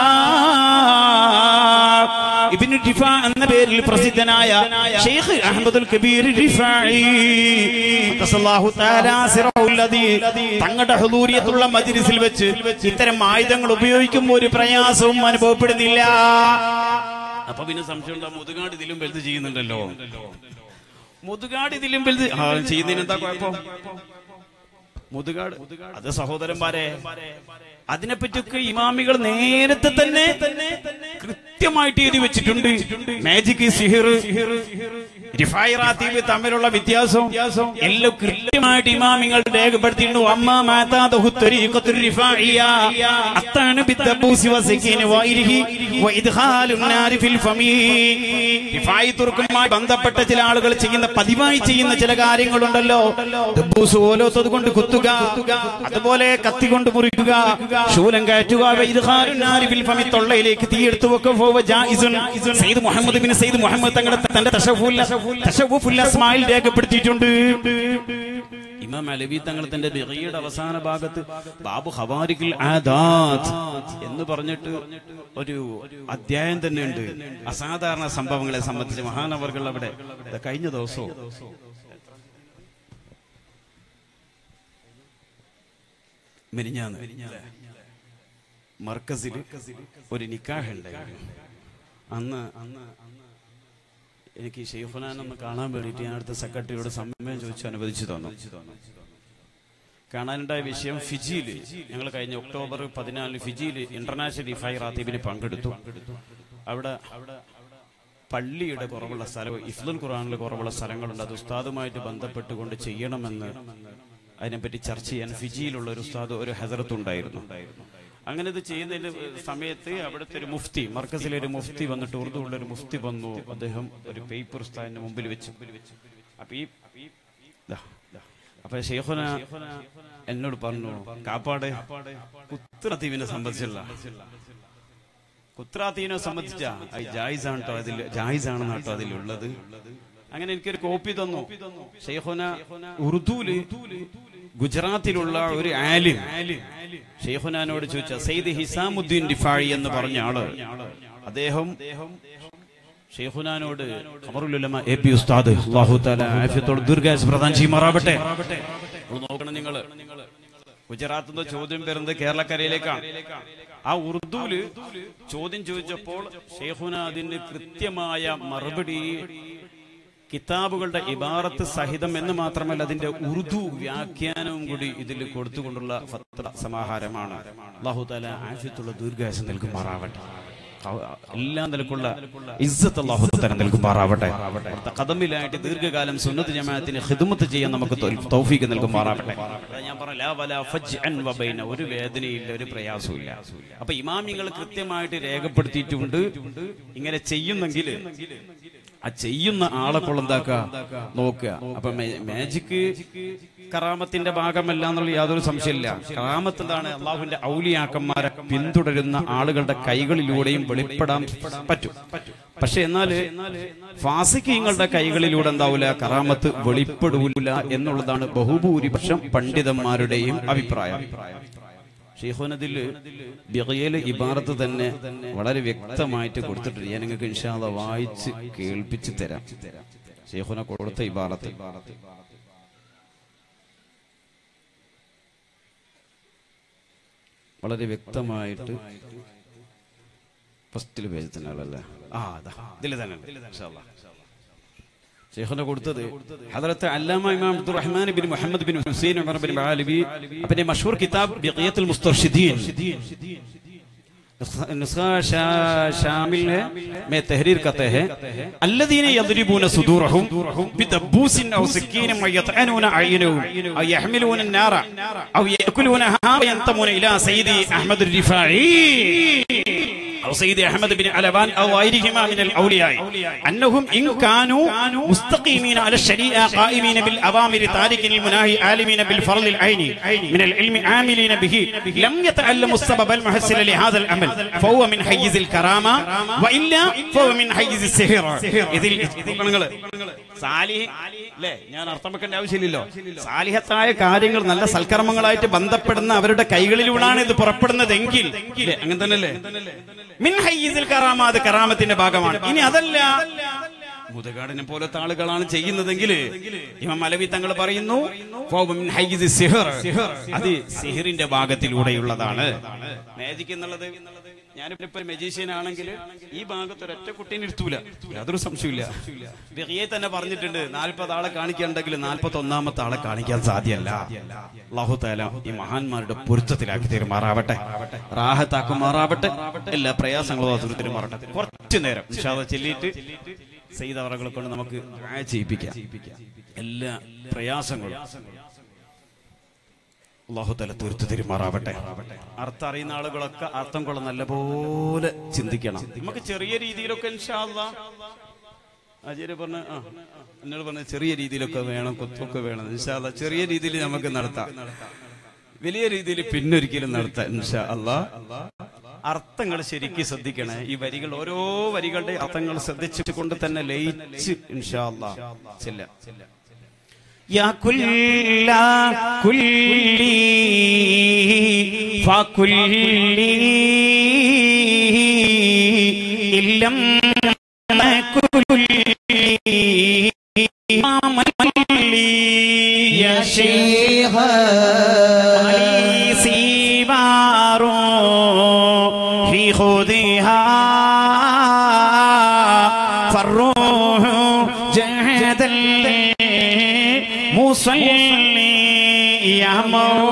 ഇബ്നു ഹിഫാ എന്ന പേരിൽ പ്രസിദ്ധനായ ഷെയ്ഖ് അഹമ്മദുൽ കബീർ റിഫായി ഖദ്ദസല്ലാഹു തആല സിറഹുൽ ലദീ തങ്ങളുടെ ഹുദൂരിയത്തുള്ള മജ്ലിസിൽ വെച്ച് ഇത്തരം ആയുധങ്ങൾ ഉപയോഗിക്കുമ്പോൾ ഒരു പ്രയാസവും അനുഭവപ്പെടുന്നില്ല അപ്പൊ പിന്നെ സംശയം ഉണ്ടാവും മുതുകാട് ഇതിലും വലുത് ചെയ്യുന്നുണ്ടല്ലോ മുതുകാട് ഇതിലും വലുത് ആ ചെയ്യുന്നതിന് എന്താ കുഴപ്പം മുതുകാട് അത് സഹോദരന്മാരെ അതിനെപ്പറ്റിയൊക്കെ ഇമാമികൾ നേരത്തെ തന്നെ കൃത്യമായിട്ട് എഴുതി വെച്ചിട്ടുണ്ട് മാജിക് സിഹിർ റിഫൈറാത്തീവ് തമ്മിലുള്ള വ്യത്യാസം എല്ലാം കൃത്യമായിട്ട് ഇമാമിങ്ങൾ രേഖപ്പെടുത്തിയിട്ടുണ്ട് അമ്മ മാതാദഹു ത്വരീഖത്തുർ റിഫാഇയ അത്താണ് ബിദ്ദബൂസി വസക്കീന വൈരിഹി വഇദ്ഖാലുൻ നാരി ഫിൽ ഫമീ റിഫായി തുർക്കുമായി ബന്ധപ്പെട്ട ചില ആളുകൾ ചെയ്യുന്ന പതിവായി ചെയ്യുന്ന ചില കാര്യങ്ങളുണ്ടല്ലോ ദബ്ബൂസ് ഓലോത്തത് കൊണ്ട് കുത്തുക അതുപോലെ കത്തി കൊണ്ട് മുറിക്കുക ശൂലം കയറ്റുക വഇദ്ഖാലുൻ നാരി ഫിൽ ഫമി തൊള്ളയിലേക്ക് തീയെടുത്തു വെക്കുക ഫഹുവ ജായിസുൻ സയ്യിദ് മുഹമ്മദ് ബിൻ സയ്യിദ് മുഹമ്മദ് തങ്ങളുടെ തന്റെ തശവ്വുൽ തശവ്വുഫുൽ അസ്മായിൽ രേഖപ്പെടുത്തിയിട്ടുണ്ട് ഇമാം അലവി തങ്ങൾ തന്റെ ബിഗയുടെ അവസാന ഭാഗത്ത് ബാബു ഹവാരിഖിൽ ആദാത്ത് എന്ന് പറഞ്ഞിട്ട് ഒരു അധ്യായം തന്നെ ഉണ്ട് അസാധാരണ സംഭവങ്ങളെ സംബന്ധിച്ച് മഹാനവർകൾ അവിടെ ഇത് കഴിഞ്ഞ ദിവസവും മെരിഞ്ഞാന്ന് മർക്കസിൽ ഒരു നിക്കാഹ് ഉണ്ടായിരുന്നു അന്ന് അന്ന് എനിക്ക് ഷെയ്ഖുനാൻ ഒന്ന് കാണാൻ വേണ്ടിയിട്ട് ഞാൻ അടുത്ത സെക്രട്ടറിയോട് സമയം ചോദിച്ചു അനുവദിച്ചു തന്നു കാണാനുണ്ടായ വിഷയം ഫിജിയിൽ ഞങ്ങൾ കഴിഞ്ഞ ഒക്ടോബർ പതിനാലിന് ഫിജിയിൽ ഇന്റർനാഷണൽ ഇഫായി റാത്തീബിന് പങ്കെടുത്തു അവിടെ പള്ളിയുടെ കുറവുള്ള സ്ഥലവും ഇഫ്ലുൽ ഖുറാനിൽ കുറവുള്ള സ്ഥലങ്ങളുണ്ട് അത് ഉസ്താദുമായിട്ട് ബന്ധപ്പെട്ടുകൊണ്ട് ചെയ്യണമെന്ന് അതിനെപ്പറ്റി ചർച്ച ചെയ്യാൻ ഫിജിയിലുള്ള ഒരു ഉസ്താദ് ഒരു ഹസരത്ത് ഉണ്ടായിരുന്നു അങ്ങനെ ഇത് ചെയ്യുന്നതിന്റെ സമയത്ത് അവിടുത്തെ ഒരു മുഫ്തി മർക്കസിലെ ഒരു മുഫ്തി വന്നിട്ട് ഉറുദുള്ള ഒരു മുഫ്തി വന്നു അദ്ദേഹം ഒരു പേപ്പർ ഉസ്താദിന്റെ മുമ്പിൽ വെച്ചു അപ്പൊ ഈ ദാ, ദാ. അപ്പൊ ഷെയ്ഖുന എന്നോട് പറഞ്ഞു കാപ്പാട് കുത്തറത്തീവിനെ സംബന്ധിച്ചുള്ള കുത്രാത്തീനെ സംബന്ധിച്ച ജായിസ് ആണ് കേട്ടോ അതിൽ ജായിസ് ആണെന്ന് കേട്ടോ അതിലുള്ളത് അങ്ങനെ എനിക്കൊരു കോപ്പി തന്നു ഷെയ്ഖുന ഉറുദുല് ഗുജറാത്തിലുള്ള ഒരു ആലിം ഷെയ്ഖുനാനോട് ചോദിച്ച സെയ്ദ് ഹിസാമുദ്ദീൻ ഡിഫാഴി എന്ന് പറഞ്ഞ ആള് അദ്ദേഹം ഷെയ്ഖുനാനോട് ഖമറുലുലമ എ പി ഉസ്താദ് അല്ലാഹു തആല ആഫിയത്തോട് ദീർഘായുസ് പ്രദാനം ചെയ്യുമാറാവട്ടെ ഒന്ന് നോക്കണം നിങ്ങള് ഗുജറാത്ത് നിന്ന് ചോദ്യം വരുന്നത് കേരളക്കരയിലേക്കാണ് ആ ഉറുദുവില് ചോദ്യം ചോദിച്ചപ്പോൾ ഷെയ്ഖുന അതിന് കൃത്യമായ മറുപടി കിതാബുകളുടെ ഇബാറത്ത് സഹിതം എന്ന് മാത്രമല്ല അതിന്റെ ഉറുദു വ്യാഖ്യാനവും കൂടി ഇതിൽ കൊടുത്തുകൊണ്ടുള്ള ഫത്ര സമാഹാരമാണ് അല്ലാഹു തആല ആഫിയത്തുള്ള ദീർഘായുസ് നൽകുമാറാവട്ടെ എല്ലാ നിലക്കുള്ള ഇസ്സത്ത് അല്ലാഹു തആല നൽകുമാറാവട്ടെ അവിടുത്തെ കദമിലായിട്ട് ദീർഘകാലം സുന്നത്ത് ജമാഅത്തിന് ഖിദ്മത്ത് ചെയ്യാൻ നമുക്ക് തൗ- തൗഫീഖ് നൽകുമാറാവട്ടെ അതാ ഞാൻ പറഞ്ഞ ലാ വലാ ഫജ്അൻ വബൈന ഒരു വേദനയില്ല ഒരു പ്രയാസവും അപ്പൊ ഇമാമിങ്ങൾ കൃത്യമായിട്ട് രേഖപ്പെടുത്തിയിട്ടുണ്ട് ഇങ്ങനെ ചെയ്യുന്നെങ്കിൽ ആ ചെയ്യുന്ന ആളെ കൊള്ളെന്താക്ക നോക്കുക അപ്പൊ മേ- മാജിക്ക് കറാമത്തിന്റെ ഭാഗമല്ല എന്നുള്ള യാതൊരു സംശയമില്ല കറാമത്ത് എന്താണ് അള്ളാഹുവിന്റെ ഔലിയാക്കന്മാരെ പിന്തുടരുന്ന ആളുകളുടെ കൈകളിലൂടെയും വെളിപ്പെടാൻ പറ്റും പക്ഷെ എന്നാല് ഫാസിക്കീങ്ങളുടെ കൈകളിലൂടെ എന്താവൂല കറാമത്ത് വെളിപ്പെടൂല എന്നുള്ളതാണ് ബഹുഭൂരിപക്ഷം പണ്ഡിതന്മാരുടെയും അഭിപ്രായം ഷെയ്ഖുനദില് ബിഗയിലെ ഇബാറത്ത് തന്നെ വളരെ വ്യക്തമായിട്ട് കൊടുത്തിട്ടുണ്ട് ഞാൻ നിങ്ങൾക്ക് ഇൻഷാല്ല വായിച്ച് കേൾപ്പിച്ച് തരാം ഷെയ്ഖുന കൊടുത്ത ഇബാറത്ത് വളരെ വ്യക്തമായിട്ട് ഫസ്റ്റിൽ പേജ് തന്നെ ആളല്ലേ ആ അതാ ഇതിൽ തന്നെ ഇൻഷാല്ലാ ഷെയ്ഖിനെ കൊടുത്തത് ഹദരത്ത് അല്ലാമ ഇമാം അബ്ദുർ റഹ്മാൻ ബിൻ മുഹമ്മദ് ബിൻ ഹുസൈൻ ഉമർ ബിൻ ബാലിബി अपने मशहूर किताब बिक़ियतुल मुस्तरशिदीन नुस्खा शा- शामिल है मैं तहरीर करते हैं الذين يضربون صدورهم بدبوس او سكين ويطعنون اعينهم او يحملون النار او ياكلونها وينتمون الى سيدي احمد الرفاعي أو سيدي أحمد بن علبان أو غيرهما من الأولياء أنهم إن كانوا مستقيمين على الشريعة قائمين بالأوامر تاركين المناهي عالمين بالفرض العيني من العلم عاملين به لم يتعلموا السبب المحسن لهذا العمل فهو من حيز الكرامة وإلا فهو من حيز السحر ഇതിൽ സാലിഹ് അല്ലേ ഞാൻ അർത്ഥം വെക്കേണ്ട ആവശ്യമില്ലല്ലോ സാലിഹത്തായ കാര്യങ്ങൾ നല്ല സൽക്കർമ്മങ്ങളായിട്ട് ബന്ധപ്പെടുന്ന അവരുടെ കൈകളിലൂടെയാണ് ഇത് പുറപ്പെടുന്നതെങ്കിൽ ഇല്ലേ? അങ്ങനെ തന്നെയല്ലേ മിൻ ഹയ്യിസിൽ കറാമ അത് കറാമത്തിന്റെ ഭാഗമാണ് ഇനി അതല്ല മുതകാടിനെ പോലത്തെ ആളുകളാണ് ചെയ്യുന്നതെങ്കിൽ ഇമാം അലവി തങ്ങൾ പറയുന്നു "ഫഹുവ മിൻ ഹയ്യിസി സിഹർ." അത് സിഹിറിന്റെ ഭാഗത്തിലൂടെയുള്ളതാണ് മാജിക് എന്നുള്ളത് ഞാനിപ്പോ ഒരു മെജീഷ്യൻ ആണെങ്കിൽ ഈ ഭാഗത്ത് ഒരൊറ്റ കുട്ടീനെ ഇരുത്തൂല യാതൊരു സംശയമില്ല ബിഹിയെ തന്നെ പറഞ്ഞിട്ടുണ്ട് നാൽപ്പത് ആളെ കാണിക്കണ്ടെങ്കിൽ നാൽപ്പത്തി ഒന്നാമത്തെ ആളെ കാണിക്കാൻ സാധ്യമല്ല അള്ളാഹു താല ഈ മഹാന്മാരുടെ പൊരുത്തത്തിലാക്കി തീരുമാറാവട്ടെ റാഹത്താക്കുമാറാവട്ടെ എല്ലാ പ്രയാസങ്ങളും അതിർത്തിരുമാറട്ടെ കുറച്ചു നേരം നിഷാദ ചെല്ലിയിട്ട് ചെയ്തവറകളെ കൊണ്ട് നമുക്ക് ദുആ ചെയ്യിപ്പിക്കാം എല്ലാ പ്രയാസങ്ങളും അള്ളാഹു തല തീർത്തു തിരുമാറാവട്ടെ അർത്ഥം അറിയുന്ന ആളുകളൊക്കെ അർത്ഥം കൊള്ള നല്ലപോലെ ചിന്തിക്കണം നമുക്ക് ചെറിയ രീതിയിലൊക്കെ ഇൻഷാ അല്ലാ ആചാര്യ പറഞ്ഞ ആ എന്നോട് പറഞ്ഞ ചെറിയ രീതിയിലൊക്കെ വേണം കുത്തൊക്കെ വേണം ഇൻഷാ അല്ലാ ചെറിയ രീതിയിൽ നമുക്ക് നടത്താം വലിയ രീതിയിൽ പിന്നൊരിക്കലും നടത്താം ഇൻഷാ അല്ലാ അർത്ഥങ്ങൾ ശരിക്കും ശ്രദ്ധിക്കണേ ഈ വരികൾ ഓരോ വരികളുടെ അർത്ഥങ്ങൾ ശ്രദ്ധിച്ചുകൊണ്ട് തന്നെ ലയിച്ച് ഇൻഷാ അല്ലാ ചെല്ലാം يا كل كلي فكلي إن لم كلي يا شيخ سيبار في خذها فالروح جهد المصلي يا مولاي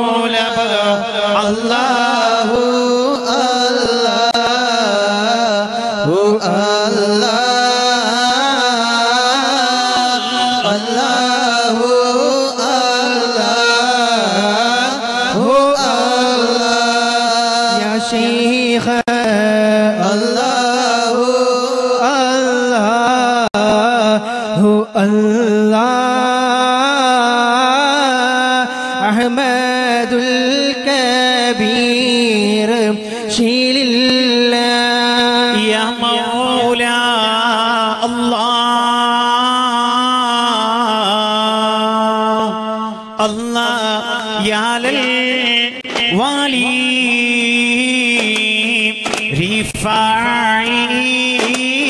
رفاعي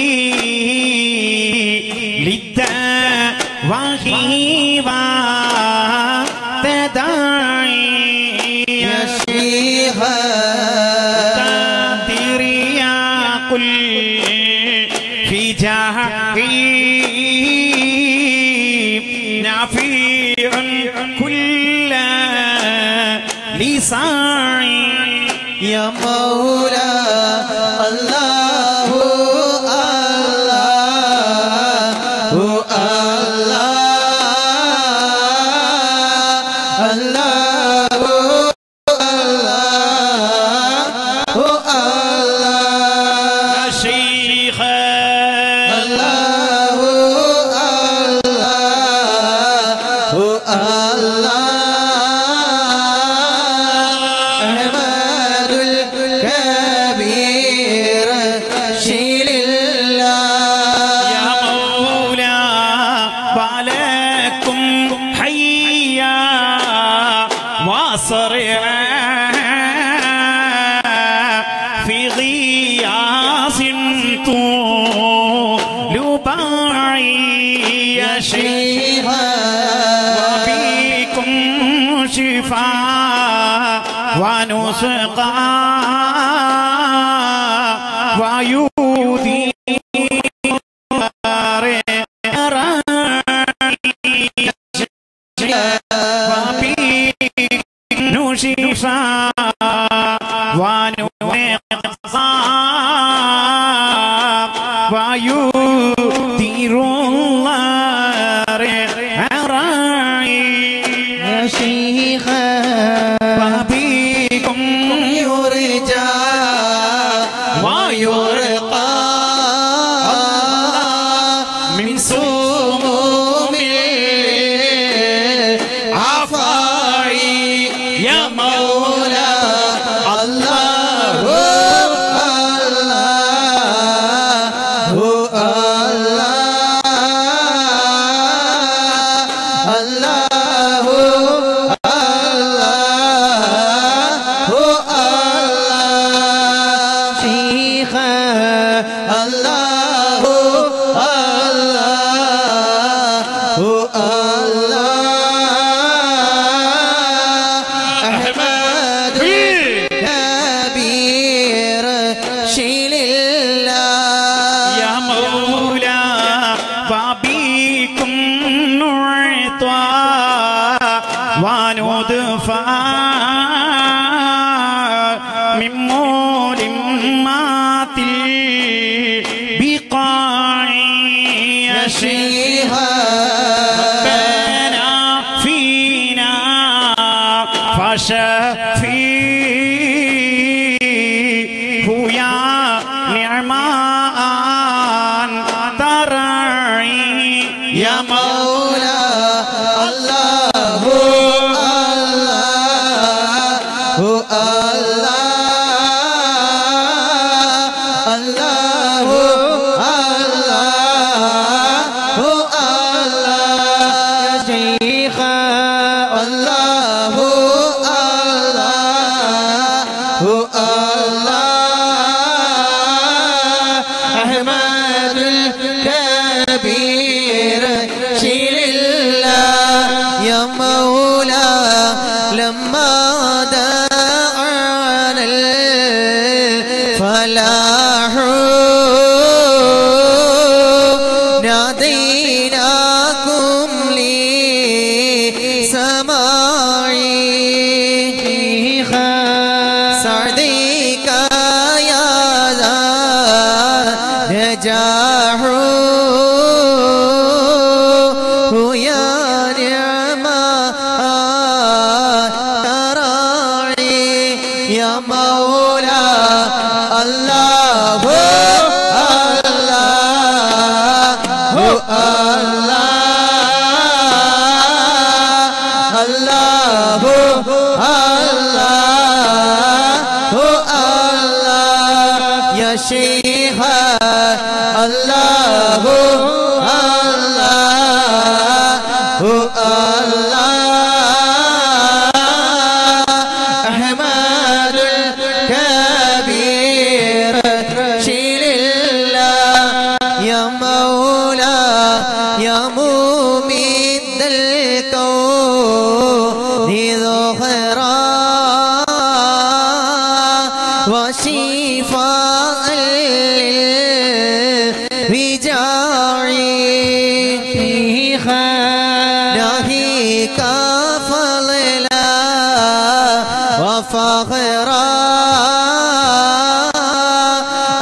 للدواهي وتداعي يا شيخا قادر يا قل في جاهي نافع كل لساعي يا مولا الله الله الله الله الله يا شيخ الله الله أحمد الكبير شيل الله يا مولا ولكم حيا وصرعا في غياس طول باعي يا شيخ وفيكم شفاء ونسقى ويودي شفاء ونقصى ويدير الله رعي يا شيخ وبكم يرجى ويرقى من سموم العفاعي يا مولا الله الله الله الله الله شيخ الله الله الله أحمد كبير شيل الله يا مولا وبكم نعطى وندفع من ملمات البقاع يا شيخ ربنا فينا فشفيه يا نعمان ترعي يا مولا الله الله الله الله الله الله شيخ الله الله أحمد الكبير شيل الله يا مولا لما دعانا الفلاح ناديناكم لسماعي سعديك يا ذا نجاح يا نعم تراعي يا مولا الله الله الله الله الله يا شيخ الله الله الله أحمد الكبير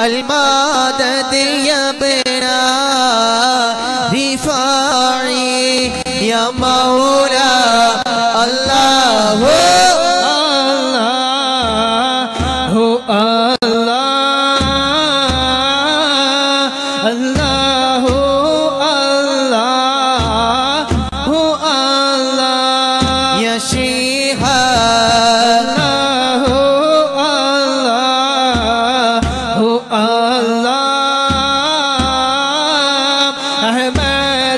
المدد يا بنا رفاعي يا مولا الله الله الله الله الله يا شيخ الله الله أحمد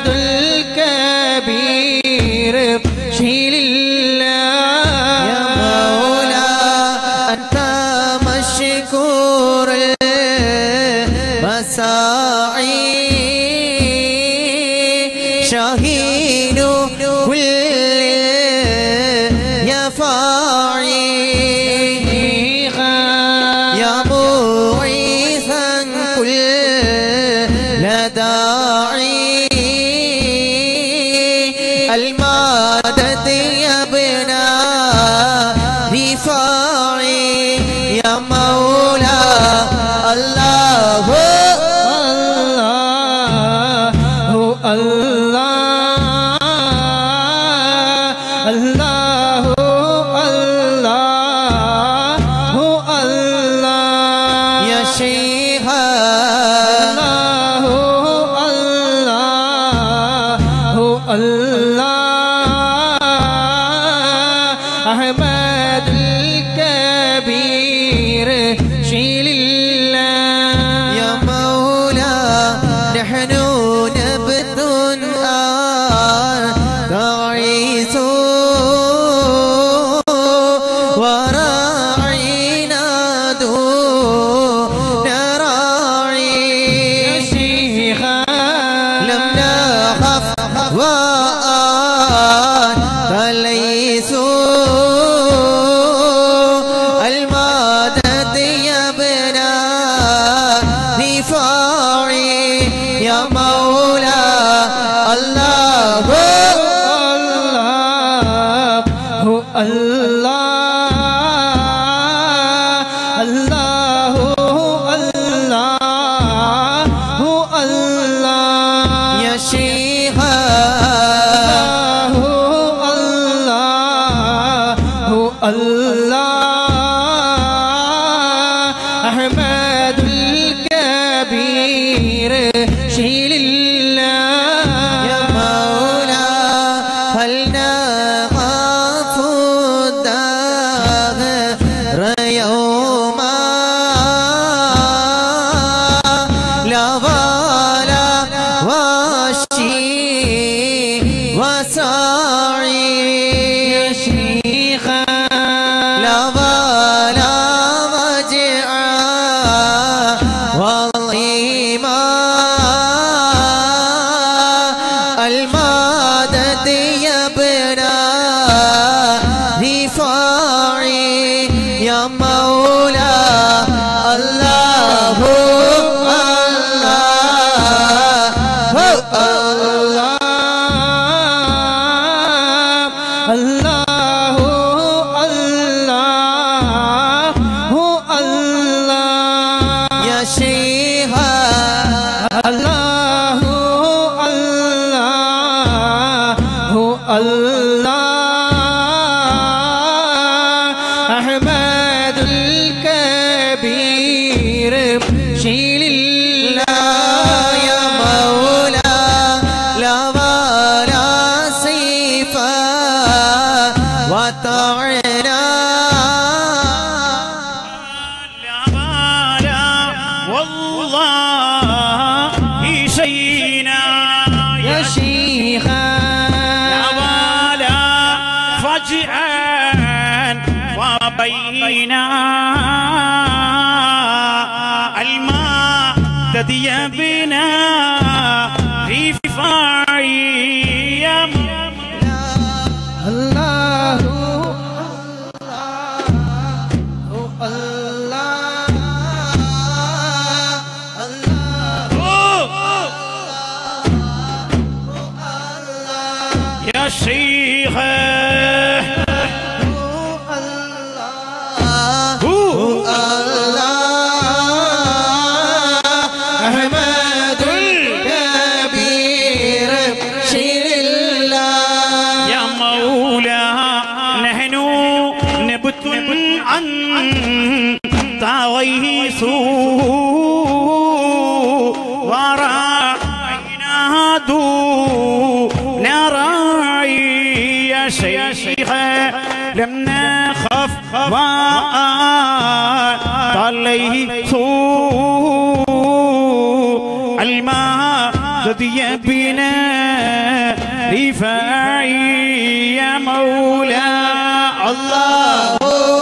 الكبير شيل الله يا مولا أنت مشكور المساعي شهيد كل يا فاعي يا معيثا كل داعي المدد يا ابنا رفاعي يا مولا الله الله الله الله الله يا شيخ الله الله الله أحمد الكبير شيل الله يا مولا نحن نبت تعيس وراعينا دون راعي يا شيخ لم نخف وأنت ليس المدد يا ابنا رفاعي يا مولا الله الله الله الله الله يا شيخ أحمد الكبير شيل الله يا مولا هل نخاف الدهر يوما لا ولا وشي وساعي يا شيخ لا ولا وجع والله ما المدد يا ابنا رفاعي يا مولا الله الله الله الله الله يا شيخ الله الله الله أحمد الكبير شيل الله يا مولا لا ولا صفا وطعنا لا بالا والله شينا يا شيخ لا بالا فجأة وبينا الماء تدي بنا رفاعي يا الله يا شيخ الله المدد يا بنا رفاعي يا مولا الله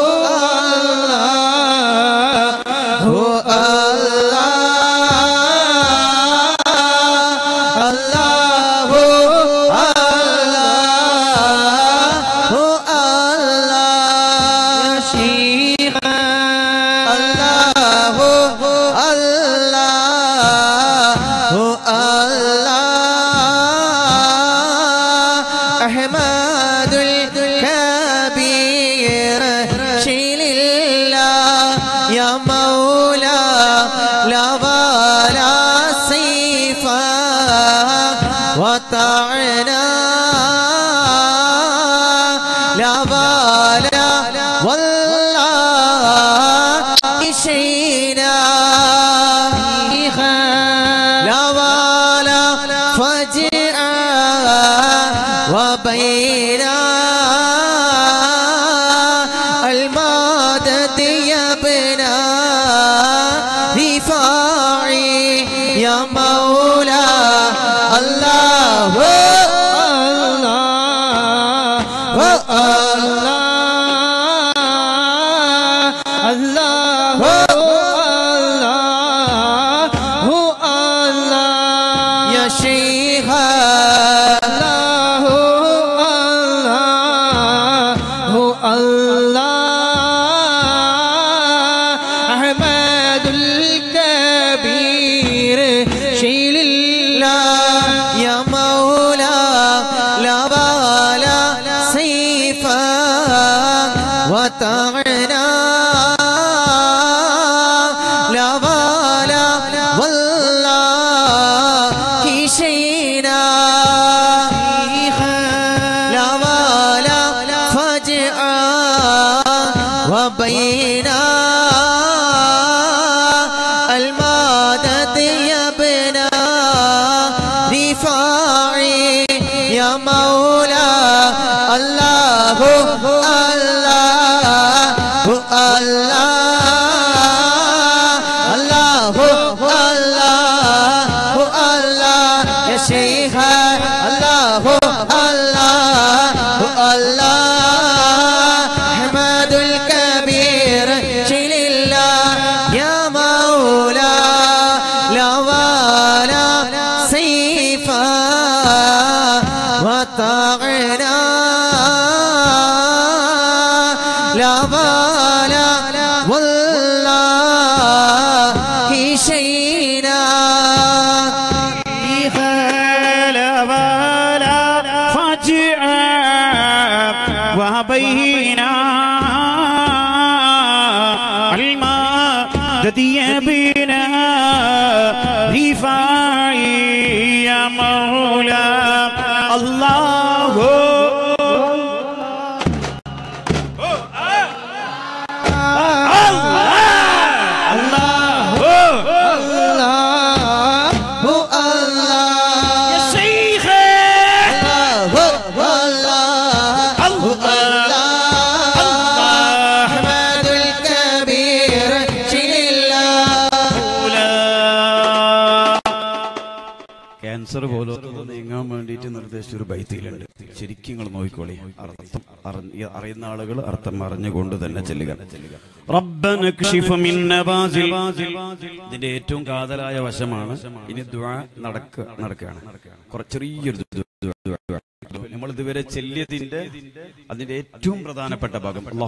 أحمد الكبير شيل الله يا مولا لا ولا صفا وطعنا لا ولا والله شينا لا ولا فجأة وبينا المادة يبنى رفاعي يا مولا الله يا شيخ أحمد الكبير شيل الله يا مولا لا بالا سيفا وطعنا لا بالا والله شينا لا بالا فجأة وبينا المادة يبنى رفاعي يا مولا الله الله الله الله الله الله يا شيخ الله الله الله أحمد الكبير شيل الله يا مولا لا ولا سيفا وطعنا لا ولا والله شينا لا ولا فجأة وبينا المدد يبنا رفاعي يا مولا الله يا شيخي أحمد الكبير شيل ക്യാൻസർ പോലത്തത് നീങ്ങാൻ വേണ്ടിയിട്ട് നിർദ്ദേശിച്ച ഒരു ബൈത്തിയിലുണ്ട് ശരിക്കും നിങ്ങൾ നോക്കിക്കോളി അർത്ഥം അറിഞ്ഞ- അറിയുന്ന ആളുകൾ അർത്ഥം അറിഞ്ഞുകൊണ്ട് തന്നെ ചെല്ലുക റബ്ബന ക്ഷിഫ മിൻ നവാസിൽ. ഇതിന്റെ ഏറ്റവും കാതലായ വശമാണ് ഇനി ദ്വാ നടക്ക നടക്കുകയാണ് കുറച്ച് ചെറിയൊരു നമ്മൾ ഇതുവരെ ചെല്ലിയതിന്റെ അതിന്റെ ഏറ്റവും പ്രധാനപ്പെട്ട ഭാഗം അല്ലാഹു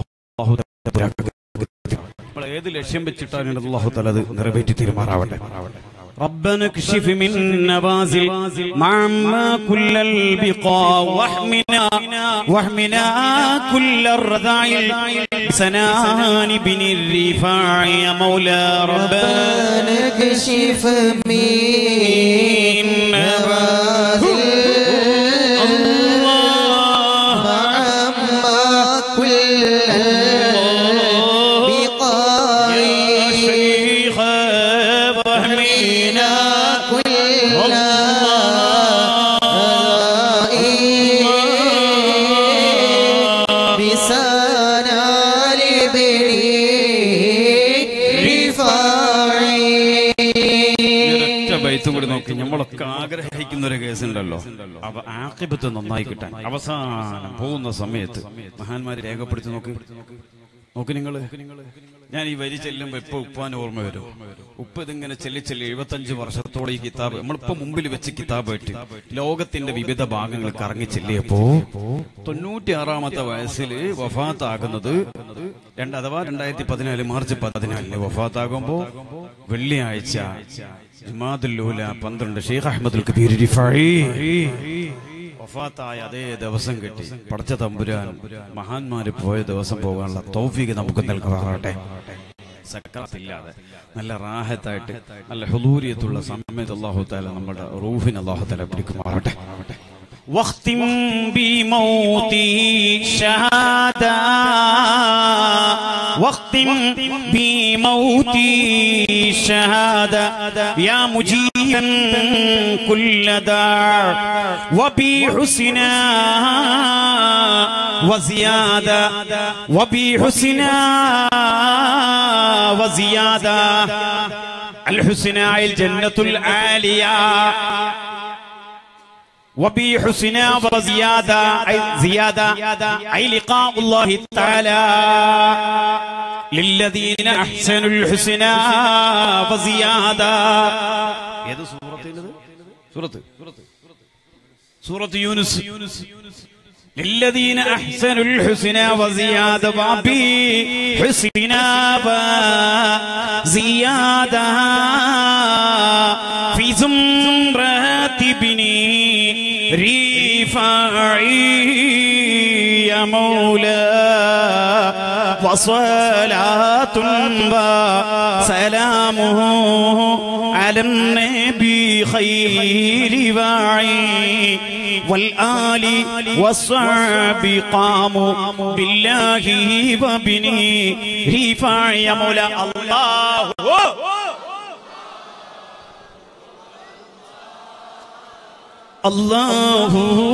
നമ്മൾ ഏത് ലക്ഷ്യം വെച്ചിട്ടാണ് അള്ളാഹു തല അത് നിറവേറ്റി തീരുമാറാവട്ടെ ربنا اكشف من نوازل معما كل البقاع واحمنا واحمنا كل الرذائل سنان بن الرفاع يا مولا ربنا نكشف من نوازل الله عما كل البقاع يا شيخ فهمنا كل بسانا لبري رفاعي ബൈത്തും കൂടി നോക്കി നമ്മളൊക്കെ ആഗ്രഹിക്കുന്ന ഒരു കേസ് ഉണ്ടല്ലോ അപ്പൊ ആക്കിബത്ത് നന്നായി കിട്ടാൻ അവസാനം പോകുന്ന സമയത്ത് മഹാന്മാര് രേഖപ്പെടുത്തി നോക്കി നോക്ക് നിങ്ങള് ഞാൻ ഈ വരി ചെല്ലുമ്പോ ഇപ്പൊ ഉപ്പാൻ ഓർമ്മ വരും ഉപ്പ ഇതിങ്ങനെ ചെല്ലി ചെല്ലി എഴുപത്തഞ്ച് വർഷത്തോടെ ഈ കിതാബ് നമ്മളിപ്പോ മുമ്പിൽ വെച്ച് കിതാബായിട്ട് ലോകത്തിന്റെ വിവിധ ഭാഗങ്ങൾ കറങ്ങി ചെല്ലിയപ്പോ തൊണ്ണൂറ്റി ആറാമത്തെ വയസ്സിൽ വഫാത്താകുന്നത് രണ്ട് അഥവാ രണ്ടായിരത്തി പതിനാല് മാർച്ച് പതിനാലിന് വഫാത്താകുമ്പോ വെള്ളിയാഴ്ച ജുമാദുല്ലൂല പന്ത്രണ്ട് ഷെയ്ഖ് അഹമ്മദുൽ കബീർ റിഫായി വഫാത്തായ അതേ ദിവസം കിട്ടി പടച്ച തമ്പുരാൻ മഹാന്മാര് പോയ ദിവസം പോകാനുള്ള തൗഫീക്ക് നമുക്ക് നൽകുമാറാട്ടെ സക്കറാത്തില്ലാതെ നല്ല റാഹത്തായിട്ട് നല്ല ഹുദൂരിയത്തുള്ള സമയത്ത് അള്ളാഹു താല നമ്മുടെ റൂഹിന് അള്ളാഹു താല പിടിക്കുമാറാട്ടെ واختم بموتي شهادة واختم بموتي شهادة يا مجيبا كل دار وبحسنا وزيادة وبحسنا وزيادة الحسنى الجنة العالية وبحسنى وزيادة أي زيادة أي لقاء الله تعالى للذين أحسنوا الحسنى وزيادة ഏത് സൂറത്തിൻ്റെത് സൂറത്ത് സൂറത്ത് യൂനുസ് للذين أحسنوا الحسنى وزيادة وبي حسنى وزيادة في زمرة بني رفاعي يا مولا وصلاة وسلامه على النبي خير واعي والآل والصحب قاموا بالله وبني رفاع يا مولا الله الله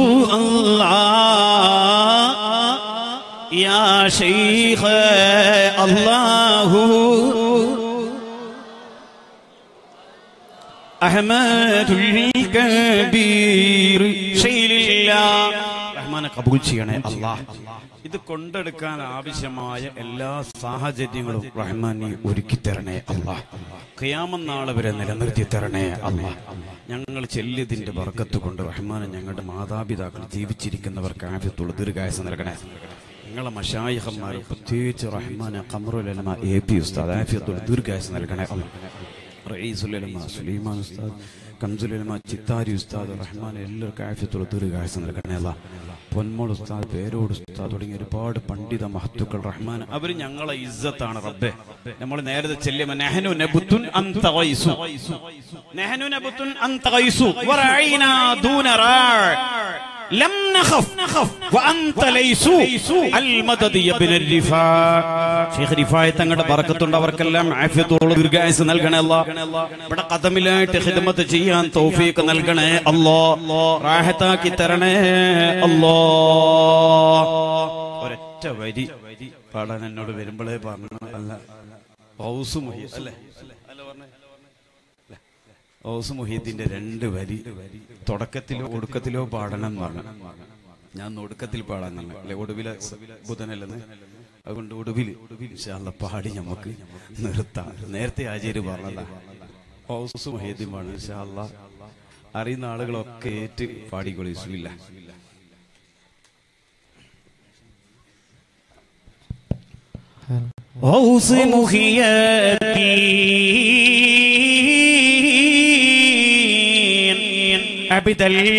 الله يا شيخ الله أحمد الكبير شيل الله റഹ്മാനെ കബൂൽ ചെയ്യണേ അല്ലാഹ് ഇത് കൊണ്ടെടുക്കാൻ ആവശ്യമായ എല്ലാ സാഹചര്യങ്ങളും റഹ്മാൻ നീ ഒരുക്കി തരണേ അല്ലാഹ് ഖിയാമം നാളെ വരെ നിലനിർത്തി തരണേ അല്ലാഹ് ഞങ്ങൾ ചെല്ലിയതിന്റെ ബർക്കത്ത് കൊണ്ട് റഹ്മാനെ ഞങ്ങളുടെ മാതാപിതാക്കൾ ജീവിച്ചിരിക്കുന്നവർക്ക് ആദ്യത്തുള്ള ദീർഘായുസ് നൽകണേ നിങ്ങളെ മഷായിഹന്മാർ പ്രത്യേകിച്ച് റഹ്മാനെ കമറുലമ എ പി ഉസ്താദ് ആഫിയത്തുള്ള ദീർഘായുസ് നൽകണേ അല്ലാഹ് റയീസുലമ സുലൈമാൻ ഉസ്താദ് കംസുലമ ചിത്താരി ഉസ്താദ് റഹ്മാൻ എല്ലാവർക്കും ആഫ്യത്തുള്ള ദീർഘായുസ് നൽകണേ അല്ലാ പൊന്മോൾ ഉസ്താദ് പേരോട് ഉസ്താദ് തുടങ്ങിയ ഒരുപാട് പണ്ഡിത മഹത്തുക്കൾ റഹ്മാൻ അവർ ഞങ്ങളെ ഇസ്സത്താണ് റബ്ബെ നമ്മൾ നേരത്തെ ചെല്ലുമ്പോൾ നെഹനു നബുത്തുൻ അന്ത ഗൈസു നെഹനു നബുത്തുൻ അന്ത ഗൈസു വറഈനാ ദൂന റാ لم نخف وأنت ليسو المدد يا ابن الرفاع ഷെയ്ഖ് റിഫായ തങ്ങളുടെ ബറക്കത്തുണ്ട് അവർക്കെല്ലാം ആഫിയത്തോളം ദീർഘായുസ് നൽകണേ അല്ല ഇവിടെ കഥമിലായിട്ട് ഹിദമത്ത് ചെയ്യാൻ തൗഫീക്ക് നൽകണേ അല്ലോ റാഹത്താക്കി തരണേ അല്ലോ ഒരൊറ്റ വരി പാടാൻ എന്നോട് വരുമ്പോഴേ പറഞ്ഞു അല്ല ഹൗസ് മുഹി അല്ലേ അല്ല പറഞ്ഞേ ഓസ് മുഹീദ്ദീന്റെ രണ്ട് വരി തുടക്കത്തിലോ ഒടുക്കത്തിലോ പാടണം എന്നാണ് ഞാൻ ഒടുക്കത്തിൽ പാടാൻ തന്നെ അല്ലെ ഒടുവിലെ ബുധനല്ലെന്ന് അതുകൊണ്ട് ഒടുവിൽ ഇൻഷാല്ല പാടി നമുക്ക് നിർത്താം നേരത്തെ ആചാര്യ പറഞ്ഞതാ ഓസ് മുഹീദ്ദീൻ പാടും ഇൻഷാല്ല അറിയുന്ന ആളുകളൊക്കെ ഏറ്റ് പാടിക്കൊള്ളി ഇസ്മില്ല غوث محي الدين عبد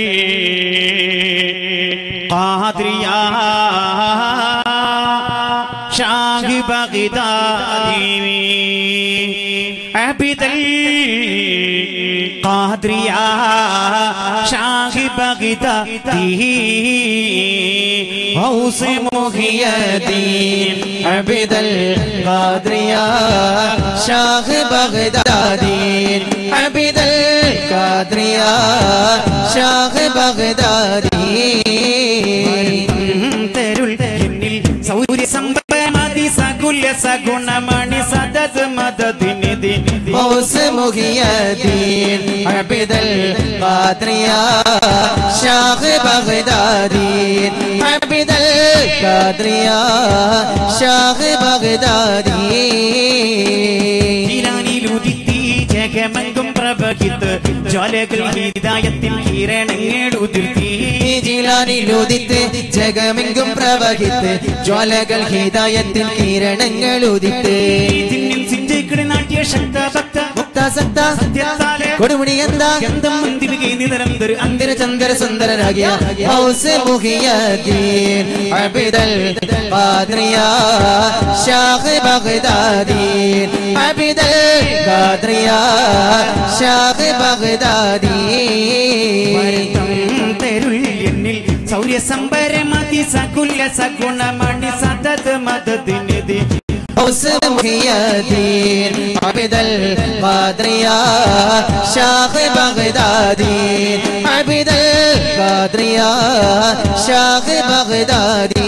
القادريا شاه بغدادي عبد القادريا شاه بغدادي غوث محي الدين عبد القادريا شاه بغدادي عبد القادريا شاه بغدادي തരുൾ എന്നിൽ സൗര്യ സമ്പന്നതി സകുല സഗുണമണി സദത് മദതിനിധി غوث محي الدين عبد القادرية شاخ بغدادي عبد القادرية شاخ بغدادي ഈരാനിലുദിത്തി ജഗമെങ്കും പ്രഭകിത്ത് ജ്വാലകൾ ഹിദായത്തിൽ കിരണങ്ങളുതിർത്തി ജിലാനിലുദിത്ത് ജഗമെങ്കും പ്രവഹിത്ത് ജ്വാലകൾ ഹിതായത്തിൽ കിരണങ്ങൾ ഉദിത്ത് ജിന്നിൽ സിഞ്ചൈക്കിട് നാട്യ ശക്ത ഭക്ത മുക്താസക്ത സത്യത്താലെ കൊടുമുടി എന്താ ഗന്ധം മന്ദിരികെ നിരന്തര അന്തിര ചന്ദ്ര സുന്ദരനാകിയ ഹൗസ് മുഹിയദ്ദീൻ അബിദൽ ഖാദ്രിയ ഷാഖ് ബഗ്ദാദീൻ അബിദൽ ഖാദ്രിയ ഷാഖ് ബഗ്ദാദീ തരുൾ എന്നിൽ സൗര്യ സംഭരമതി സകുല സഗുണമണി സതത് മതത്തിനെതി ഹൗസ് മുഹിയദ്ദീൻ അബിദൽ ഖാദ്രിയ ഷാഖ് ബഗ്ദാദീൻ അബിദൽ ഖാദ്രിയ ഷാഖ് ബഗ്ദാദീ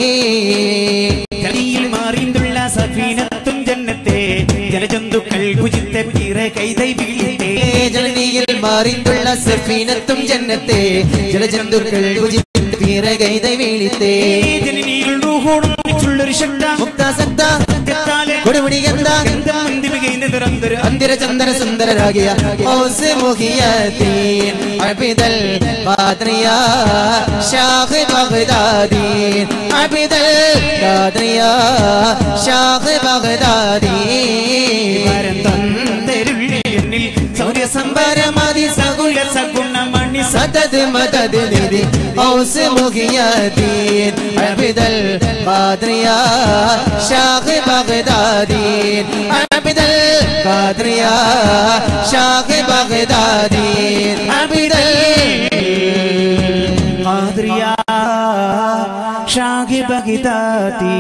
കളിയിൽ മാറിന്തുള്ള സഫീനത്തും ജന്നത്തെ ജലജന്തുക്കൾ കുജിത്തെ പിറ കൈതൈ വീഴത്തെ ജലനിയിൽ മാറിന്തുള്ള സഫീനത്തും ജന്നത്തെ ജലജന്തുക്കൾ പിറകൈത വീഴിത്തേ ജനനിയിൽ റൂഹോടൊന്നിച്ചുള്ളൊരു ശക്ത മുക്താസക്ത സത്യത്താലെ കൊടുമുടി എന്താ ഗന്ധം മന്ദിരികെ നിരന്തര അന്തിര ചന്ദ്ര സുന്ദരരാകിയ ഔസ് മുഹിയദ്ദീൻ അബിദൽ ഖാദ്രിയ ഷാഖ് ബഗ്ദാദീൻ അബിദൽ ഖാദ്രിയ ഷാഖ് ബഗ്ദാദീ എന്നിൽ സൗര്യ സംഭരമതി സകുല സഗുണമണി സദദ് മദദ് നിധി ഔസ് മുഹിയദ്ദീൻ അബിദൽ ഖാദ്രിയ ഷാഖ് ബഗ്ദാദീൻ അബിദൽ ഖാദ്രിയ ഷാഖ് ബഗ്ദാദീൻ അബിദൽ ഖാദ്രിയ ഷാഹി ബഗ്ദാദി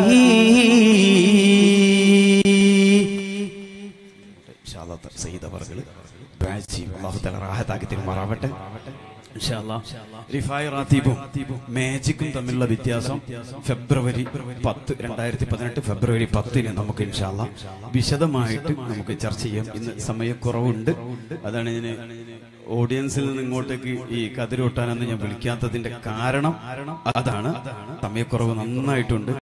സയ്യിദ് അവർകള് ദുആ ചെയ്യും. അല്ലാഹു തആല റാഹത്താക്കി തരുമാറാവട്ടെ ഇൻഷാ അല്ലാഹ്. റിഫായ് റാത്തീബും മാജിക്കും തമ്മിലുള്ള വ്യത്യാസം ഫെബ്രുവരി പത്ത് രണ്ടായിരത്തി പതിനെട്ട് ഫെബ്രുവരി പത്തിന് നമുക്ക് ഇൻഷാല്ല വിശദമായിട്ട് നമുക്ക് ചർച്ച ചെയ്യാം ഇന്ന് സമയക്കുറവുണ്ട് അതാണ് ഞാൻ ഓഡിയൻസിൽ നിന്ന് ഇങ്ങോട്ടേക്ക് ഈ കതിരൊട്ടാനെന്ന് ഞാൻ വിളിക്കാത്തതിന്റെ കാരണം അതാണ് സമയക്കുറവ് നന്നായിട്ടുണ്ട്